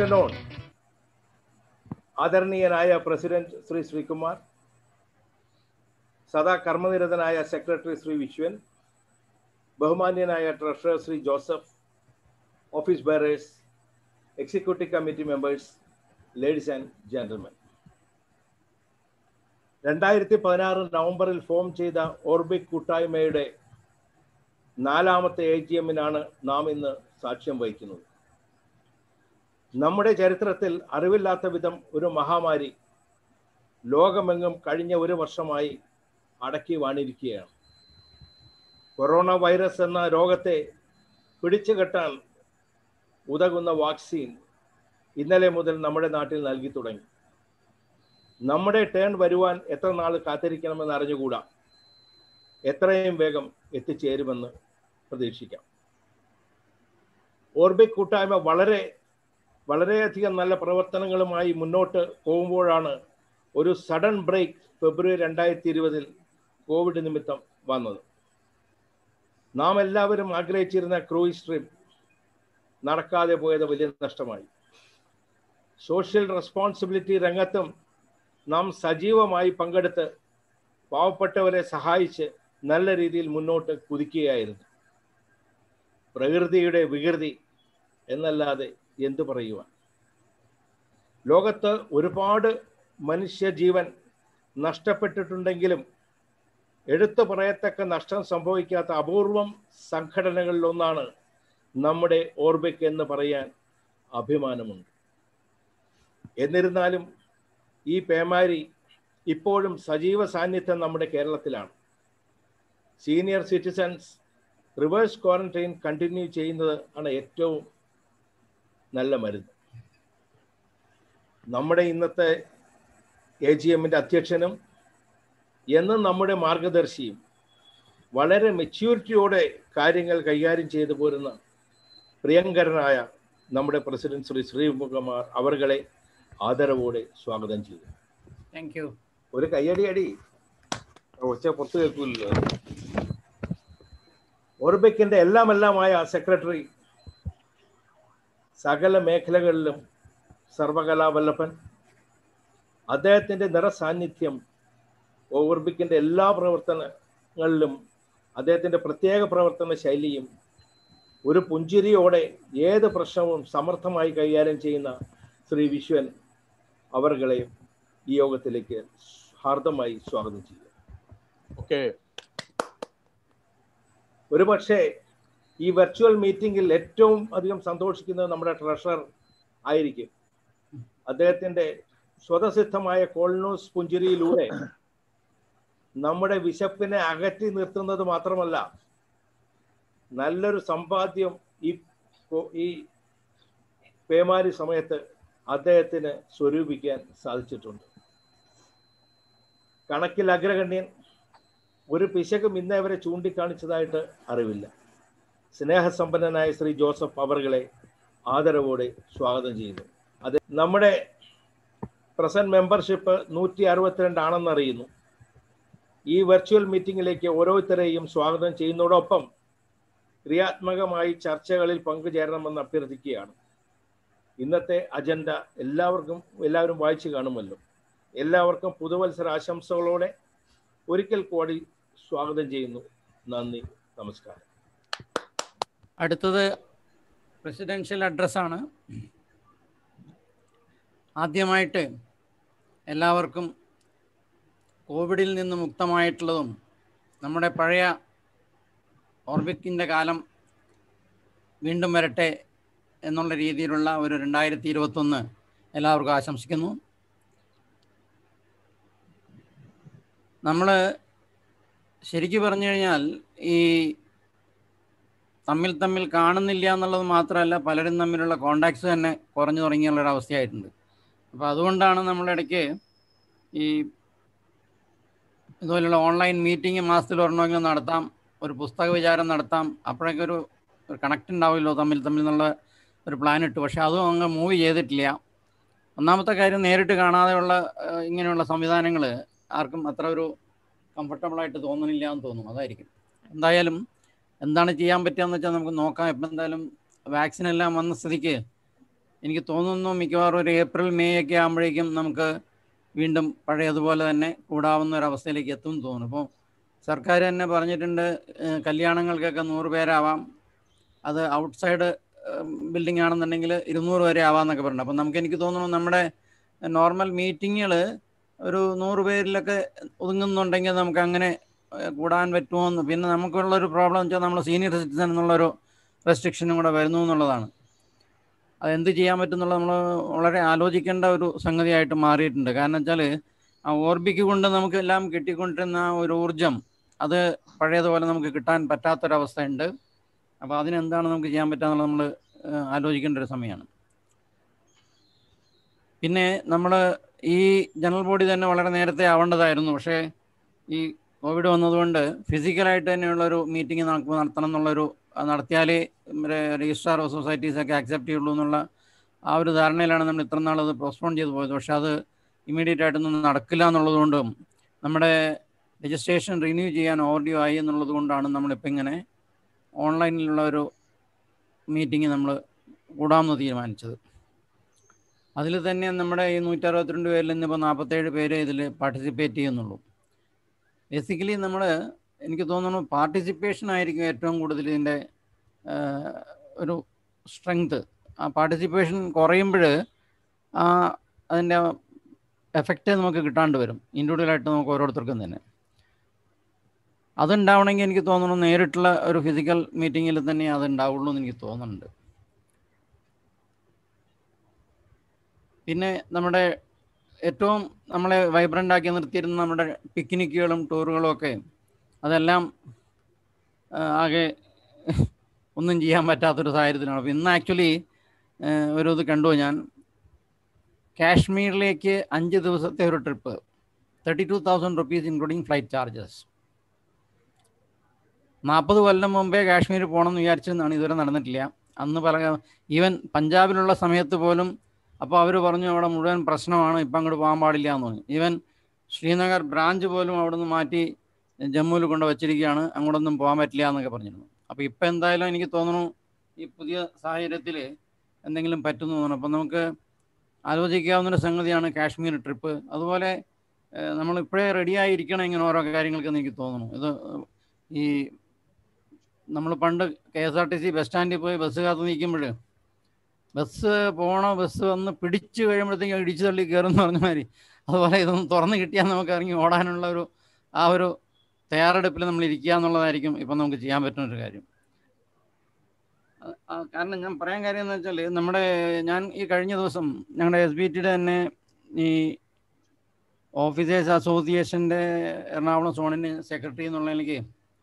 Afternoon ആദരണീയനായ president Shri Sreekumar സദാ കർമ്മനിരതനായ secretary Shri Viswan ബഹുമാന്യനായ treasurer Shri Joseph office bearers executive committee members ladies and gentlemen രണ്ടായിരത്തി പതിനാറ് നവംബറിൽ ഫോം ചെയ്ത ഓർബിക് കൂട്ടായ്മയുടെ നാലാമത്തെ എ ജി എമ്മിനാണ് നാം ഇന്ന് സാക്ഷ്യം വഹിക്കുന്നത് നമ്മുടെ ചരിത്രത്തിൽ അറിവില്ലാത്ത വിധം ഒരു മഹാമാരി ലോകമെങ്ങും കഴിഞ്ഞ ഒരു വർഷമായി അടക്കി വാണിരിക്കുകയാണ് കൊറോണ വൈറസ് എന്ന രോഗത്തെ പിടിച്ചു കെട്ടാൻ ഉതകുന്ന വാക്സിൻ ഇന്നലെ മുതൽ നമ്മുടെ നാട്ടിൽ നൽകി തുടങ്ങി നമ്മുടെ ടേൺ വരുവാൻ എത്ര നാൾ കാത്തിരിക്കണമെന്ന് അറിഞ്ഞുകൂടാ എത്രയും വേഗം എത്തിച്ചേരുമെന്ന് പ്രതീക്ഷിക്കാം ഓർബിക് കൂട്ടായ്മ വളരെ വളരെയധികം നല്ല പ്രവർത്തനങ്ങളുമായി മുന്നോട്ട് പോകുമ്പോഴാണ് ഒരു സഡൻ ബ്രേക്ക് ഫെബ്രുവരി രണ്ടായിരത്തി ഇരുപതിൽ കോവിഡ് നിമിത്തം വന്നത് നാം എല്ലാവരും ആഗ്രഹിച്ചിരുന്ന ക്രൂയിസ് ട്രിപ്പ് നടക്കാതെ പോയത് വലിയ നഷ്ടമായി സോഷ്യൽ റെസ്പോൺസിബിലിറ്റി രംഗത്തും നാം സജീവമായി പങ്കെടുത്ത് പാവപ്പെട്ടവരെ സഹായിച്ച് നല്ല രീതിയിൽ മുന്നോട്ട് കുതിക്കുകയായിരുന്നു പ്രകൃതിയുടെ വികൃതി എന്നല്ലാതെ എന്തു പറയുവാൻ ലോകത്ത് ഒരുപാട് മനുഷ്യജീവൻ നഷ്ടപ്പെട്ടിട്ടുണ്ടെങ്കിലും എടുത്തു പറയത്തക്ക നഷ്ടം സംഭവിക്കാത്ത അപൂർവം സംഘടനകളിലൊന്നാണ് നമ്മുടെ ഓർബിക് എന്ന് പറയാൻ അഭിമാനമുണ്ട് എന്നിരുന്നാലും ഈ പേമാരി ഇപ്പോഴും സജീവ സാന്നിധ്യം നമ്മുടെ കേരളത്തിലാണ് senior citizens reverse quarantine continue ചെയ്യുന്നത് ആണ് ഏറ്റവും നല്ല മരുന്ന് നമ്മുടെ ഇന്നത്തെ എ ജി എമ്മിൻ്റെ അധ്യക്ഷനും എന്നും നമ്മുടെ മാർഗദർശിയും വളരെ മെച്യൂരിറ്റിയോടെ കാര്യങ്ങൾ കൈകാര്യം ചെയ്തു പോരുന്ന പ്രിയങ്കരനായ നമ്മുടെ പ്രസിഡന്റ് ശ്രീ ശ്രീകുമാർ അവർകളെ ആദരവോടെ സ്വാഗതം ചെയ്തു താങ്ക് യു ഒരു കയ്യടി അടി ഒച്ച പുറത്തു കേൾക്കില്ലല്ലോ ഓർബിക്കിന്റെ എല്ലാം എല്ലാമായ സെക്രട്ടറി സകല മേഖലകളിലും സർവകലാവല്ലഭൻ അദ്ദേഹത്തിന്റെ നിറസാന്നിധ്യം ഓർബിക്കിന്റെ എല്ലാ പ്രവർത്തനങ്ങളിലും അദ്ദേഹത്തിന്റെ പ്രത്യേക പ്രവർത്തന ശൈലിയും ഒരു പുഞ്ചിരിയോടെ ഏത് പ്രശ്നവും സമർത്ഥമായി കൈകാര്യം ചെയ്യുന്ന ശ്രീ വിശ്വൻ അവർകളെ ഈ യോഗത്തിലേക്ക് ഹാർദമായി സ്വാഗതം ചെയ്യുക ഓക്കെ ഒരുപക്ഷെ ഈ വെർച്വൽ മീറ്റിംഗിൽ ഏറ്റവും അധികം സന്തോഷിക്കുന്നത് നമ്മുടെ ട്രഷറർ ആയിരിക്കും അദ്ദേഹത്തിന്റെ സ്വതസിദ്ധമായ കോൾനൂസ് പുഞ്ചിരിയിലൂടെ നമ്മുടെ വിശപ്പിനെ അകറ്റി നിർത്തുന്നത് മാത്രമല്ല നല്ലൊരു സമ്പാദ്യം ഈ ഈ പേമാരി സമയത്ത് അദ്ദേഹത്തിന് സ്വരൂപിക്കാൻ സാധിച്ചിട്ടുണ്ട് കണക്കിൽ അഗ്രഗണ്യൻ ഒരു പിശകും ഇന്നേ വരെ ചൂണ്ടിക്കാണിച്ചതായിട്ട് അറിവില്ല സ്നേഹസമ്പന്നനായ ശ്രീ ജോസഫ് അവർകളെ ആദരവോടെ സ്വാഗതം ചെയ്യുന്നു അത് നമ്മുടെ പ്രസന്റ് മെമ്പർഷിപ്പ് നൂറ്റി അറുപത്തിരണ്ട് ആണെന്നറിയുന്നു ഈ വെർച്വൽ മീറ്റിംഗിലേക്ക് ഓരോരുത്തരെയും സ്വാഗതം ചെയ്യുന്നതോടൊപ്പം ക്രിയാത്മകമായി ചർച്ചകളിൽ പങ്കുചേരണമെന്ന് അഭ്യർത്ഥിക്കുകയാണ് ഇന്നത്തെ അജണ്ട എല്ലാവർക്കും എല്ലാവരും വായിച്ചു കാണുമല്ലോ എല്ലാവർക്കും പുതുവത്സര ആശംസകളോടെ ഒരിക്കൽ കൂടി സ്വാഗതം ചെയ്യുന്നു നന്ദി നമസ്കാരം അടുത്തത് പ്രസിഡൻഷ്യൽ അഡ്രസ്സാണ് ആദ്യമായിട്ട് എല്ലാവർക്കും കോവിഡിൽ നിന്ന് മുക്തമായിട്ടുള്ളതും നമ്മുടെ പഴയ ഓർബിക്കിൻ്റെ കാലം വീണ്ടും വരട്ടെ എന്നുള്ള രീതിയിലുള്ള ഒരു രണ്ടായിരത്തി ഇരുപത്തൊന്ന് എല്ലാവർക്കും ആശംസിക്കുന്നു നമ്മൾ ശരിക്കു പറഞ്ഞു കഴിഞ്ഞാൽ ഈ തമ്മിൽ തമ്മിൽ കാണുന്നില്ല എന്നുള്ളത് മാത്രമല്ല പലരും തമ്മിലുള്ള കോണ്ടാക്ട്സ് തന്നെ കുറഞ്ഞു തുടങ്ങിയുള്ളൊരു അവസ്ഥയായിട്ടുണ്ട് അപ്പോൾ അതുകൊണ്ടാണ് നമ്മളിടയ്ക്ക് ഈ ഇതുപോലുള്ള ഓൺലൈൻ മീറ്റിംഗ് മാസത്തിൽ ഒരെണ്ണമെങ്കിലും നടത്താം ഒരു പുസ്തക വിചാരം നടത്താം അപ്പോഴൊക്കെ ഒരു ഒരു കണക്റ്റ് ഉണ്ടാവില്ലോ തമ്മിൽ തമ്മിൽ എന്നുള്ള ഒരു പ്ലാൻ ഇട്ടു പക്ഷെ അതും അങ്ങ് മൂവ് ചെയ്തിട്ടില്ല ഒന്നാമത്തെ കാര്യം നേരിട്ട് കാണാതെയുള്ള ഏഹ്, ഇങ്ങനെയുള്ള സംവിധാനങ്ങൾ ആർക്കും അത്ര ഒരു കംഫർട്ടബിളായിട്ട് തോന്നുന്നില്ല എന്ന് തോന്നുന്നു അതായിരിക്കും എന്തായാലും എന്താണ് ചെയ്യാൻ പറ്റുകയെന്ന് വെച്ചാൽ നമുക്ക് നോക്കാം ഇപ്പം എന്തായാലും വാക്സിൻ എല്ലാം വന്ന സ്ഥിതിക്ക് എനിക്ക് തോന്നുന്നു മിക്കവാറും ഒരു ഏപ്രിൽ മെയ് ഒക്കെ ആകുമ്പോഴേക്കും നമുക്ക് വീണ്ടും പഴയതുപോലെ തന്നെ കൂടാവുന്ന ഒരവസ്ഥയിലേക്ക് എത്തും എന്ന് തോന്നുന്നു അപ്പോൾ സർക്കാർ തന്നെ പറഞ്ഞിട്ടുണ്ട് ഏഹ് കല്യാണങ്ങൾക്കൊക്കെ നൂറ് പേരാവാം അത് ഔട്ട്സൈഡ് ബിൽഡിംഗ് ആണെന്നുണ്ടെങ്കിൽ ഇരുന്നൂറ് വരെ ആവാമെന്നൊക്കെ പറഞ്ഞു അപ്പം നമുക്ക് എനിക്ക് തോന്നുന്നു നമ്മുടെ നോർമൽ മീറ്റിങ്ങുകൾ ഒരു നൂറ് പേരിലൊക്കെ ഒതുങ്ങുന്നുണ്ടെങ്കിൽ നമുക്ക് അങ്ങനെ ഏഹ് കൂടാൻ പറ്റുമോയെന്ന് പിന്നെ നമുക്കുള്ളൊരു പ്രോബ്ലം വെച്ചാൽ നമ്മൾ സീനിയർ സിറ്റിസൺ എന്നുള്ളൊരു റെസ്ട്രിക്ഷനും കൂടെ വരുന്നു എന്നുള്ളതാണ് അതെന്ത് ചെയ്യാൻ പറ്റുന്നുള്ളത് നമ്മൾ വളരെ ആലോചിക്കേണ്ട ഒരു സംഗതിയായിട്ട് മാറിയിട്ടുണ്ട് കാരണം വെച്ചാൽ ആ ഓർബിക്ക് കൊണ്ട് നമുക്ക് എല്ലാം കിട്ടിക്കൊണ്ടിരുന്ന ആ ഒരു ഊർജം അത് പഴയതുപോലെ നമുക്ക് കിട്ടാൻ പറ്റാത്തൊരവസ്ഥയുണ്ട് അപ്പോൾ അതിനെന്താണ് നമുക്ക് ചെയ്യാൻ പറ്റുക എന്നുള്ളത് നമ്മൾ ആലോചിക്കേണ്ട ഒരു സമയമാണ് പിന്നെ നമ്മൾ ഈ ജനറൽ ബോഡി തന്നെ വളരെ നേരത്തെ ആവേണ്ടതായിരുന്നു പക്ഷേ ഈ കോവിഡ് വന്നതുകൊണ്ട് ഫിസിക്കലായിട്ട് തന്നെയുള്ളൊരു മീറ്റിംഗ് നമുക്ക് നടത്തണം എന്നുള്ളൊരു അത് നടത്തിയാലേ രജിസ്ട്രാർ ഓഫ് സൊസൈറ്റീസ് ഒക്കെ അക്സെപ്റ്റ് ചെയ്യുള്ളൂ എന്നുള്ള ആ ഒരു ധാരണയിലാണ് നമ്മൾ ഇത്ര നാൾ അത് പോസ്റ്റ്പോൺ ചെയ്തു പോയത് പക്ഷെ അത് ഇമ്മീഡിയറ്റ് ആയിട്ടൊന്നും നടക്കില്ല എന്നുള്ളതുകൊണ്ടും നമ്മുടെ രജിസ്ട്രേഷൻ റിന്യൂ ചെയ്യാൻ ഓർഡിയോ ആയി എന്നുള്ളത് കൊണ്ടാണ് നമ്മളിപ്പോൾ ഇങ്ങനെ ഓൺലൈനിലുള്ള ഒരു മീറ്റിംഗ് നമ്മൾ കൂടാമെന്ന് തീരുമാനിച്ചത് അതിൽ തന്നെ നമ്മുടെ ഈ നൂറ്റി അറുപത്തിരണ്ട് പേരിൽ നിന്ന് ഇപ്പോൾ നാൽപ്പത്തേഴ് പേര് ഇതിൽ പാർട്ടിസിപ്പേറ്റ് ചെയ്യുന്നുള്ളൂ ബേസിക്കലി നമ്മൾ എനിക്ക് തോന്നുന്നു പാർട്ടിസിപ്പേഷൻ ആയിരിക്കും ഏറ്റവും കൂടുതൽ ഇതിൻ്റെ ഒരു സ്ട്രെങ്ത് ആ പാർട്ടിസിപ്പേഷൻ കുറയുമ്പോൾ ആ അതിൻ്റെ എഫക്റ്റ് നമുക്ക് കിട്ടാണ്ട് വരും ഇൻഡിവിജ്വലായിട്ട് നമുക്ക് ഓരോരുത്തർക്കും തന്നെ അതുണ്ടാവണമെങ്കിൽ എനിക്ക് തോന്നുന്നു നേരിട്ടുള്ള ഒരു ഫിസിക്കൽ മീറ്റിങ്ങിൽ തന്നെ അത് ഉണ്ടാവുള്ളൂ എന്ന് എനിക്ക് തോന്നുന്നുണ്ട് പിന്നെ നമ്മുടെ ഏറ്റവും നമ്മളെ വൈബ്രൻ്റ് ആക്കി നിർത്തിയിരുന്ന നമ്മുടെ പിക്നിക്കുകളും ടൂറുകളും ഒക്കെ അതെല്ലാം ആകെ ഒന്നും ചെയ്യാൻ പറ്റാത്തൊരു സാഹചര്യത്തിലാണ് അപ്പോൾ ഇന്ന് ആക്ച്വലി ഒരു ഇത് കണ്ടു ഞാൻ കാശ്മീരിലേക്ക് അഞ്ച് ദിവസത്തെ ഒരു trip thirty two thousand rupees including flight charges നാൽപ്പത് കൊല്ലം മുമ്പേ കാശ്മീർ പോകണമെന്ന് വിചാരിച്ചെന്നാണ് ഇതുവരെ നടന്നിട്ടില്ല അന്ന് പല ഈവൻ പഞ്ചാബിലുള്ള സമയത്ത് പോലും അപ്പോൾ അവർ പറഞ്ഞു അവിടെ മുഴുവൻ പ്രശ്നമാണ് ഇപ്പം അങ്ങോട്ട് പോകാൻ പാടില്ല എന്ന് പറഞ്ഞു ഈവൻ ശ്രീനഗർ ബ്രാഞ്ച് പോലും അവിടെ നിന്ന് മാറ്റി ജമ്മുവിൽ കൊണ്ട് വച്ചിരിക്കുകയാണ് അങ്ങോട്ടൊന്നും പോകാൻ പറ്റില്ല എന്നൊക്കെ പറഞ്ഞിരുന്നു അപ്പോൾ ഇപ്പം എന്തായാലും എനിക്ക് തോന്നുന്നു ഈ പുതിയ സാഹചര്യത്തിൽ എന്തെങ്കിലും പറ്റുന്നു തോന്നുന്നു അപ്പം നമുക്ക് ആലോചിക്കാവുന്നൊരു സംഗതിയാണ് കാശ്മീർ ട്രിപ്പ് അതുപോലെ നമ്മൾ ഇപ്പോഴേ റെഡിയായിരിക്കണം ഇങ്ങനെ ഓരോ കാര്യങ്ങൾക്കെന്ന് എനിക്ക് തോന്നുന്നു ഇത് ഈ നമ്മൾ പണ്ട് K S R T C bus സ്റ്റാൻഡിൽ പോയി ബസ് കാത്ത് നിൽക്കുമ്പോൾ ബസ് പോണോ ബസ് വന്ന് പിടിച്ചു കഴിയുമ്പോഴത്തേക്കും ഇടിച്ചു തള്ളി കയറുമെന്ന് പറഞ്ഞ മാതിരി അതുപോലെ ഇതൊന്ന് തുറന്ന് കിട്ടിയാൽ നമുക്ക് ഇറങ്ങി ഓടാനുള്ള ഒരു ആ ഒരു തയ്യാറെടുപ്പിൽ നമ്മൾ ഇരിക്കുക എന്നുള്ളതായിരിക്കും ഇപ്പം നമുക്ക് ചെയ്യാൻ പറ്റുന്ന ഒരു കാര്യം കാരണം ഞാൻ പറയാൻ കാര്യം എന്ന് വെച്ചാൽ നമ്മുടെ ഞാൻ ഈ കഴിഞ്ഞ ദിവസം ഞങ്ങളുടെ എസ് ബി ടിയുടെ തന്നെ ഈ ഓഫീസേഴ്സ് അസോസിയേഷൻ്റെ എറണാകുളം സോണിന് സെക്രട്ടറി എന്നുള്ള എനിക്ക്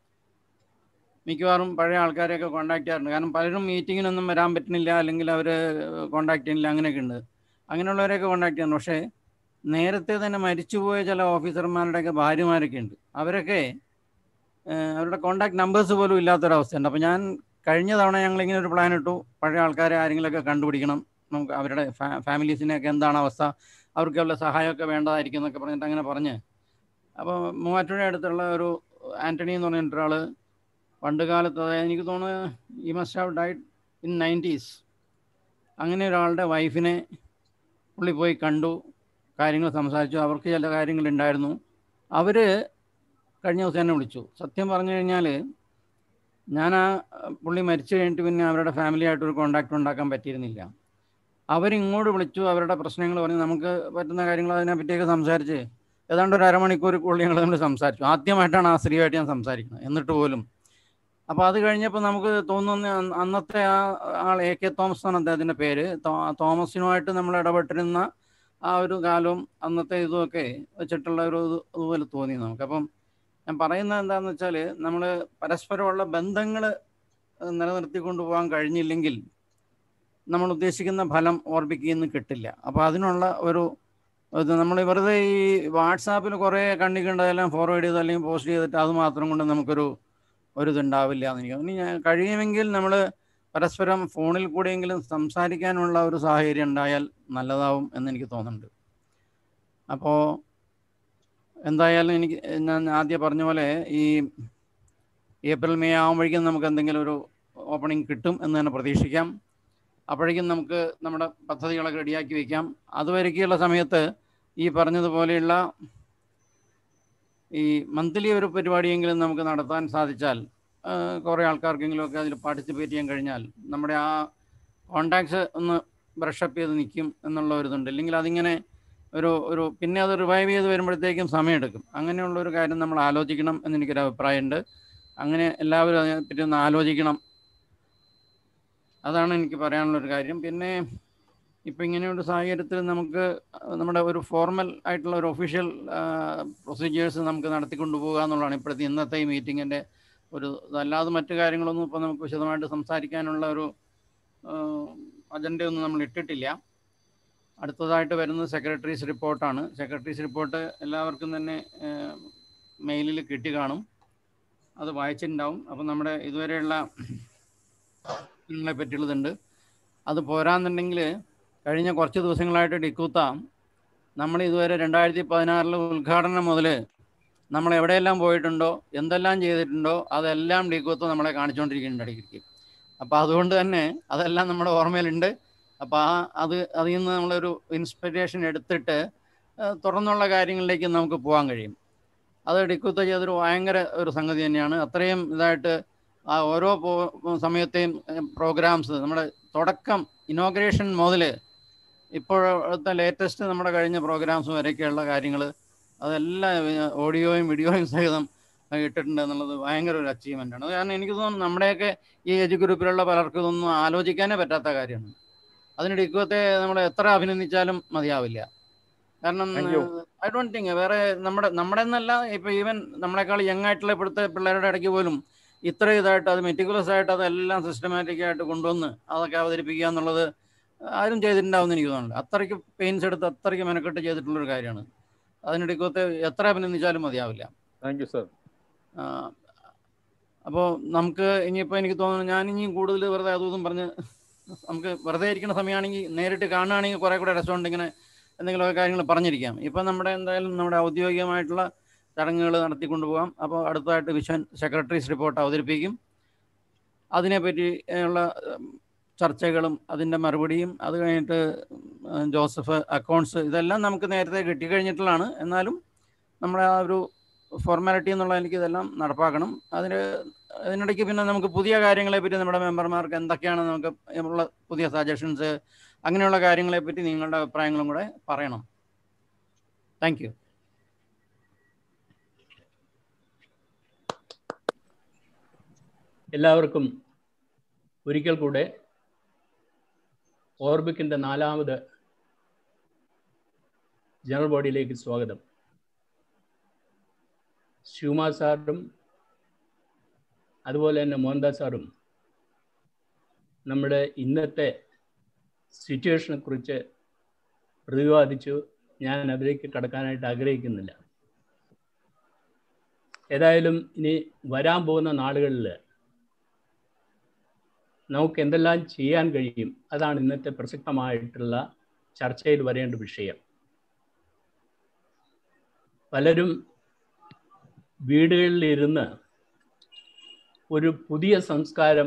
മിക്കവാറും പഴയ ആൾക്കാരെയൊക്കെ കോൺടാക്ട് ചെയ്യാറുണ്ട് കാരണം പലരും മീറ്റിങ്ങിനൊന്നും വരാൻ പറ്റുന്നില്ല അല്ലെങ്കിൽ അവർ കോൺടാക്ട് ചെയ്യുന്നില്ല അങ്ങനെയൊക്കെ ഉണ്ട് അങ്ങനെയുള്ളവരെയൊക്കെ കോൺടാക്ട് ചെയ്യുന്നു പക്ഷേ നേരത്തെ തന്നെ മരിച്ചുപോയ ചില ഓഫീസർമാരുടെയൊക്കെ ഭാര്യമാരൊക്കെ ഉണ്ട് അവരൊക്കെ അവരുടെ കോൺടാക്ട് നമ്പേഴ്സ് പോലും ഇല്ലാത്തൊരവസ്ഥയുണ്ട് അപ്പോൾ ഞാൻ കഴിഞ്ഞ തവണ ഞങ്ങളിങ്ങനെ ഒരു പ്ലാൻ ഇട്ടു പഴയ ആൾക്കാരെ ആരെങ്കിലുമൊക്കെ കണ്ടുപിടിക്കണം നമുക്ക് അവരുടെ ഫാമിലീസിനെയൊക്കെ എന്താണ് അവസ്ഥ അവർക്ക് വല്ല സഹായമൊക്കെ വേണ്ടതായിരിക്കും എന്നൊക്കെ പറഞ്ഞിട്ട് അങ്ങനെ പറഞ്ഞ് അപ്പോൾ മൂവാറ്റുപുഴ അടുത്തുള്ള ഒരു ആൻ്റണി എന്ന് പറഞ്ഞിട്ട് ഒരാൾ പണ്ട് കാലത്ത് അതായത് എനിക്ക് തോന്നുന്നു ഈ must have died in nineties അങ്ങനെ ഒരാളുടെ വൈഫിനെ പുള്ളി പോയി കണ്ടു കാര്യങ്ങൾ സംസാരിച്ചു അവർക്ക് ചില കാര്യങ്ങളുണ്ടായിരുന്നു അവർ കഴിഞ്ഞ ദിവസം എന്നെ വിളിച്ചു സത്യം പറഞ്ഞു കഴിഞ്ഞാൽ ഞാൻ ആ പുള്ളി മരിച്ചു കഴിഞ്ഞിട്ട് പിന്നെ അവരുടെ ഫാമിലിയായിട്ടൊരു കോണ്ടാക്ട് ഉണ്ടാക്കാൻ പറ്റിയിരുന്നില്ല അവരിങ്ങോട്ട് വിളിച്ചു അവരുടെ പ്രശ്നങ്ങൾ പറഞ്ഞ് നമുക്ക് പറ്റുന്ന കാര്യങ്ങൾ അതിനെ പറ്റിയൊക്കെ സംസാരിച്ച് ഏതാണ്ട് ഒരു അരമണിക്കൂർ കൂടുതൽ ഞങ്ങൾ തമ്മിൽ സംസാരിച്ചു ആദ്യമായിട്ടാണ് ആ സ്ത്രീയായിട്ട് ഞാൻ സംസാരിക്കുന്നത് എന്നിട്ട് പോലും അപ്പോൾ അത് കഴിഞ്ഞപ്പോൾ നമുക്ക് തോന്നുന്ന അന്നത്തെ ആ ആൾ എ കെ തോമസ് ആണ് അദ്ദേഹത്തിൻ്റെ പേര് തോമസിനുമായിട്ട് നമ്മൾ ഇടപെട്ടിരുന്ന ആ ഒരു കാലവും അന്നത്തെ ഇതുമൊക്കെ വെച്ചിട്ടുള്ള ഒരു ഇതുപോലെ തോന്നി നമുക്ക് അപ്പം ഞാൻ പറയുന്നത് എന്താണെന്ന് വെച്ചാൽ നമ്മൾ പരസ്പരമുള്ള ബന്ധങ്ങൾ നിലനിർത്തിക്കൊണ്ട് പോകാൻ കഴിഞ്ഞില്ലെങ്കിൽ നമ്മൾ ഉദ്ദേശിക്കുന്ന ഫലം ഓർബിക്കിൽ നിന്ന് കിട്ടില്ല അപ്പോൾ അതിനുള്ള ഒരു ഇത് നമ്മൾ വെറുതെ ഈ വാട്സാപ്പിൽ കുറേ കണ്ടിക്കേണ്ടതെല്ലാം ഫോർവേഡ് ചെയ്ത് അല്ലെങ്കിൽ പോസ്റ്റ് ചെയ്തിട്ട് അത് മാത്രം കൊണ്ട് നമുക്കൊരു ഒരു ഇതുണ്ടാവില്ല എന്ന് എനിക്ക് ഇനി കഴിയുമെങ്കിൽ നമ്മൾ പരസ്പരം ഫോണിൽ കൂടെയെങ്കിലും സംസാരിക്കാനുള്ള ഒരു സാഹചര്യം ഉണ്ടായാൽ നല്ലതാവും എന്ന് എനിക്ക് തോന്നുന്നുണ്ട് അപ്പോൾ എന്തായാലും എനിക്ക് ഞാൻ ആദ്യം പറഞ്ഞ പോലെ ഈ ഏപ്രിൽ മെയ് ആകുമ്പോഴേക്കും നമുക്ക് എന്തെങ്കിലും ഒരു ഓപ്പണിംഗ് കിട്ടും എന്ന് തന്നെ പ്രതീക്ഷിക്കാം അപ്പോഴേക്കും നമുക്ക് നമ്മുടെ പദ്ധതികളൊക്കെ റെഡിയാക്കി വയ്ക്കാം അതുവരേക്കുള്ള സമയത്ത് ഈ പറഞ്ഞതുപോലെയുള്ള ഈ മന്ത്ലി ഒരു പരിപാടിയെങ്കിലും നമുക്ക് നടത്താൻ സാധിച്ചാൽ കുറേ ആൾക്കാർക്കെങ്കിലും ഒക്കെ അതിൽ പാർട്ടിസിപ്പേറ്റ് ചെയ്യാൻ കഴിഞ്ഞാൽ നമ്മുടെ ആ കോണ്ടാക്ട്സ് ഒന്ന് ബ്രഷപ്പ് ചെയ്ത് നിൽക്കും എന്നുള്ള ഒരു ഇതുണ്ട് ഇല്ലെങ്കിൽ അതിങ്ങനെ ഒരു ഒരു പിന്നെ അത് റിവൈവ് ചെയ്ത് വരുമ്പോഴത്തേക്കും സമയമെടുക്കും അങ്ങനെയുള്ള ഒരു കാര്യം നമ്മൾ ആലോചിക്കണം എന്നെനിക്കൊരു അഭിപ്രായമുണ്ട് അങ്ങനെ എല്ലാവരും അതിനെപ്പറ്റി ഒന്ന് ആലോചിക്കണം അതാണ് എനിക്ക് പറയാനുള്ളൊരു കാര്യം പിന്നെ ഇപ്പം ഇങ്ങനെയൊരു സാഹചര്യത്തിൽ നമുക്ക് നമ്മുടെ ഒരു ഫോർമൽ ആയിട്ടുള്ള ഒരു ഒഫീഷ്യൽ പ്രൊസീജിയേഴ്സ് നമുക്ക് നടത്തിക്കൊണ്ടു പോകുക എന്നുള്ളതാണ് ഇപ്പോഴത്തെ ഇന്നത്തെ ഈ മീറ്റിങ്ങിൻ്റെ ഒരു അല്ലാതെ മറ്റു കാര്യങ്ങളൊന്നും ഇപ്പോൾ നമുക്ക് വിശദമായിട്ട് സംസാരിക്കാനുള്ള ഒരു അജണ്ടയൊന്നും നമ്മൾ ഇട്ടിട്ടില്ല അടുത്തതായിട്ട് വരുന്നത് സെക്രട്ടറീസ് റിപ്പോർട്ടാണ് സെക്രട്ടറീസ് റിപ്പോർട്ട് എല്ലാവർക്കും തന്നെ മെയിലിൽ കിട്ടി കാണും അത് വായിച്ചിട്ടുണ്ടാവും അപ്പം നമ്മുടെ ഇതുവരെയുള്ള ങ്ങളെ പറ്റിയുള്ളതുണ്ട് അത് പോരാന്നുണ്ടെങ്കിൽ കഴിഞ്ഞ കുറച്ച് ദിവസങ്ങളായിട്ട് ഡിക്കൂത്ത നമ്മൾ ഇതുവരെ രണ്ടായിരത്തി പതിനാറിൽ ഉദ്ഘാടനം മുതൽ നമ്മൾ എവിടെയെല്ലാം പോയിട്ടുണ്ടോ എന്തെല്ലാം ചെയ്തിട്ടുണ്ടോ അതെല്ലാം ഡിക്കൂത്ത നമ്മളെ കാണിച്ചുകൊണ്ടിരിക്കുന്നുണ്ട് ഇടയ്ക്ക് അപ്പോൾ അതുകൊണ്ട് തന്നെ അതെല്ലാം നമ്മുടെ ഓർമ്മയിലുണ്ട് അപ്പോൾ ആ അത് അതിൽ നിന്ന് നമ്മളൊരു ഇൻസ്പിറേഷൻ എടുത്തിട്ട് തുറന്നുള്ള കാര്യങ്ങളിലേക്ക് നമുക്ക് പോകാൻ കഴിയും അത് ഡിക്കൂത്ത ചെയ്തൊരു ഭയങ്കര ഒരു സംഗതി തന്നെയാണ് അത്രയും ഇതായിട്ട് ആ ഓരോ സമയത്തെയും പ്രോഗ്രാംസ് നമ്മുടെ തുടക്കം ഇനോഗ്രേഷൻ മുതൽ ഇപ്പോഴത്തെ ലേറ്റസ്റ്റ് നമ്മുടെ കഴിഞ്ഞ പ്രോഗ്രാംസ് വരെയൊക്കെയുള്ള കാര്യങ്ങൾ അതെല്ലാം ഓഡിയോയും വീഡിയോയും സഹിതം ഇട്ടിട്ടുണ്ട് എന്നുള്ളത് ഭയങ്കര ഒരു അച്ചീവ്മെൻ്റ് ആണ് കാരണം എനിക്ക് തോന്നുന്നു നമ്മുടെയൊക്കെ ഈ ഏജ് ഗ്രൂപ്പിലുള്ള പലർക്കും ഇതൊന്നും ആലോചിക്കാനേ പറ്റാത്ത കാര്യമാണ് അതിന് ഡിക്കുവത്തെ നമ്മൾ എത്ര അഭിനന്ദിച്ചാലും മതിയാവില്ല കാരണം ഐ ഡോണ്ട് തിങ്ക് വേറെ നമ്മുടെ നമ്മുടെ എന്നല്ല ഇപ്പൊ ഈവൻ നമ്മളെക്കാൾ യങ് ആയിട്ടുള്ള ഇപ്പോഴത്തെ പിള്ളേരുടെ ഇടയ്ക്ക് പോലും ഇത്ര ഇതായിട്ട് അത് മെറ്റിക്കുലസ് ആയിട്ട് അതെല്ലാം സിസ്റ്റമാറ്റിക് ആയിട്ട് കൊണ്ടുവന്ന് അതൊക്കെ അവതരിപ്പിക്കുക എന്നുള്ളത് ആരും ചെയ്തിട്ടുണ്ടാവുമെന്ന് എനിക്ക് തോന്നുന്നില്ല അത്രയ്ക്ക് പെയിൻസ് എടുത്ത് അത്രയ്ക്ക് മെനക്കെട്ട് ചെയ്തിട്ടുള്ളൊരു കാര്യമാണ് അതിനിടയ്ക്കത്തെ എത്ര അഭിനന്ദിച്ചാലും മതിയാവില്ല താങ്ക് യു സർ അപ്പോൾ നമുക്ക് ഇനിയിപ്പോൾ എനിക്ക് തോന്നുന്നു ഞാൻ ഇനിയും കൂടുതൽ വെറുതെ അതും പറഞ്ഞ് നമുക്ക് വെറുതെ ഇരിക്കുന്ന സമയമാണെങ്കിൽ നേരിട്ട് കാണുകയാണെങ്കിൽ കുറേ കൂടെ രസമുണ്ട് ഇങ്ങനെ എന്തെങ്കിലുമൊക്കെ കാര്യങ്ങൾ പറഞ്ഞിരിക്കാം ഇപ്പം നമ്മുടെ എന്തായാലും നമ്മുടെ ഔദ്യോഗികമായിട്ടുള്ള ചടങ്ങുകൾ നടത്തിക്കൊണ്ടു പോകാം അപ്പോൾ അടുത്തതായിട്ട് വിശ്വൻ സെക്രട്ടറീസ് റിപ്പോർട്ട് അവതരിപ്പിക്കും അതിനെപ്പറ്റി ഉള്ള ചർച്ചകളും അതിൻ്റെ മറുപടിയും അത് കഴിഞ്ഞിട്ട് ജോസഫ് അക്കൗണ്ട്സ് ഇതെല്ലാം നമുക്ക് നേരത്തെ കിട്ടിക്കഴിഞ്ഞിട്ടുള്ളതാണ് എന്നാലും നമ്മുടെ ആ ഒരു ഫോർമാലിറ്റി എന്നുള്ള എനിക്ക് ഇതെല്ലാം നടപ്പാക്കണം അതിന് അതിനിടയ്ക്ക് പിന്നെ നമുക്ക് പുതിയ കാര്യങ്ങളെ പറ്റി നമ്മുടെ മെമ്പർമാർക്ക് എന്തൊക്കെയാണ് നമുക്ക് ഉള്ള പുതിയ സജഷൻസ് അങ്ങനെയുള്ള കാര്യങ്ങളെ പറ്റി നിങ്ങളുടെ അഭിപ്രായങ്ങളും കൂടെ പറയണം താങ്ക് യു എല്ലാവർക്കും ഒരിക്കൽ കൂടെ ഓർബിക്കിൻ്റെ നാലാമത് ജനറൽ ബോഡിയിലേക്ക് സ്വാഗതം ശിവമാ സാറും അതുപോലെ തന്നെ മോഹൻദാസ് സാറും നമ്മുടെ ഇന്നത്തെ സിറ്റുവേഷനെ കുറിച്ച് പ്രതിപാദിച്ചു ഞാൻ അതിലേക്ക് കടക്കാനായിട്ട് ആഗ്രഹിക്കുന്നില്ല ഏതായാലും ഇനി വരാൻ പോകുന്ന നാളുകളിൽ നമുക്ക് എന്തെല്ലാം ചെയ്യാൻ കഴിയും അതാണ് ഇന്നത്തെ പ്രസക്തമായിട്ടുള്ള ചർച്ചയിൽ വരേണ്ട വിഷയം പലരും വീടുകളിലിരുന്ന് ഒരു പുതിയ സംസ്കാരം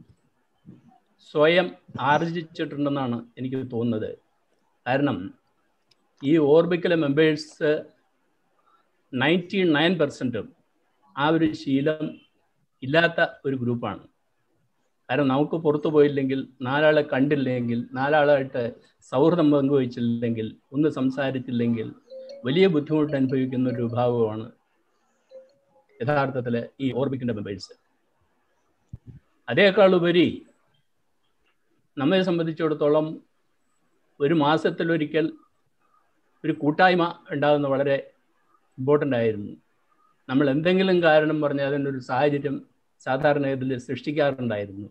സ്വയം ആർജിച്ചിട്ടുണ്ടെന്നാണ് എനിക്ക് തോന്നുന്നത് കാരണം ഈ ഓർബിക്കലെ മെമ്പേഴ്സ് നയൻറ്റി നയൻ പെർസെൻറ്റും ആ ഒരു ശീലം ഇല്ലാത്ത ഒരു ഗ്രൂപ്പാണ് കാരണം നമുക്ക് പുറത്തു പോയില്ലെങ്കിൽ നാലാളെ കണ്ടില്ലെങ്കിൽ നാലാളായിട്ട് സൗഹൃദം പങ്കുവച്ചില്ലെങ്കിൽ ഒന്ന് സംസാരിച്ചില്ലെങ്കിൽ വലിയ ബുദ്ധിമുട്ട് അനുഭവിക്കുന്ന ഒരു വിഭാഗമാണ് യഥാർത്ഥത്തിൽ ഈ ഓർബിക്കിൻ്റെ മെമ്പേഴ്സ് അതേക്കാൾ ഉപരി നമ്മെ സംബന്ധിച്ചിടത്തോളം ഒരു മാസത്തിലൊരിക്കൽ ഒരു കൂട്ടായ്മ ഉണ്ടാകുന്ന വളരെ ഇമ്പോർട്ടൻ്റ് ആയിരുന്നു നമ്മൾ എന്തെങ്കിലും കാരണം പറഞ്ഞ് അതിനൊരു സാഹചര്യം സാധാരണ ഇതിൽ സൃഷ്ടിക്കാറുണ്ടായിരുന്നു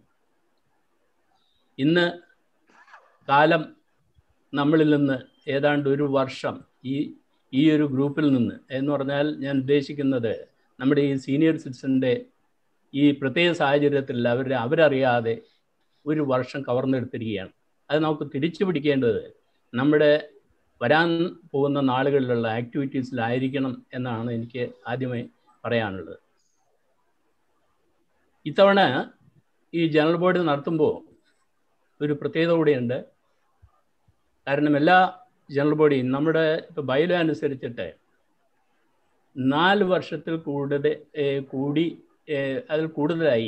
ഇന്ന് കാലം നമ്മളിൽ നിന്ന് ഏതാണ്ട് ഒരു വർഷം ഈ ഈ ഒരു ഗ്രൂപ്പിൽ നിന്ന് എന്ന് പറഞ്ഞാൽ ഞാൻ ഉദ്ദേശിക്കുന്നത് നമ്മുടെ ഈ സീനിയർ സിറ്റിസൻ്റെ ഈ പ്രത്യേക സാഹചര്യത്തിൽ അവരെ അവരറിയാതെ ഒരു വർഷം കവർന്നെടുത്തിരിക്കുകയാണ് അത് നമുക്ക് തിരിച്ചു പിടിക്കേണ്ടത് നമ്മുടെ വരാൻ പോകുന്ന നാളുകളിലുള്ള ആക്ടിവിറ്റീസിലായിരിക്കണം എന്നാണ് എനിക്ക് ആദ്യമായി പറയാനുള്ളത് ഇത്തവണ ഈ ജനറൽ ബോർഡ് നടത്തുമ്പോൾ ഒരു പ്രത്യേകത കൂടിയുണ്ട് കാരണം എല്ലാ ജനറൽ ബോഡിയും നമ്മുടെ ഇപ്പോൾ ബൈലോ അനുസരിച്ചിട്ട് നാല് വർഷത്തിൽ കൂടുതൽ ഏഹ്, കൂടി ഏഹ്, അതിൽ കൂടുതലായി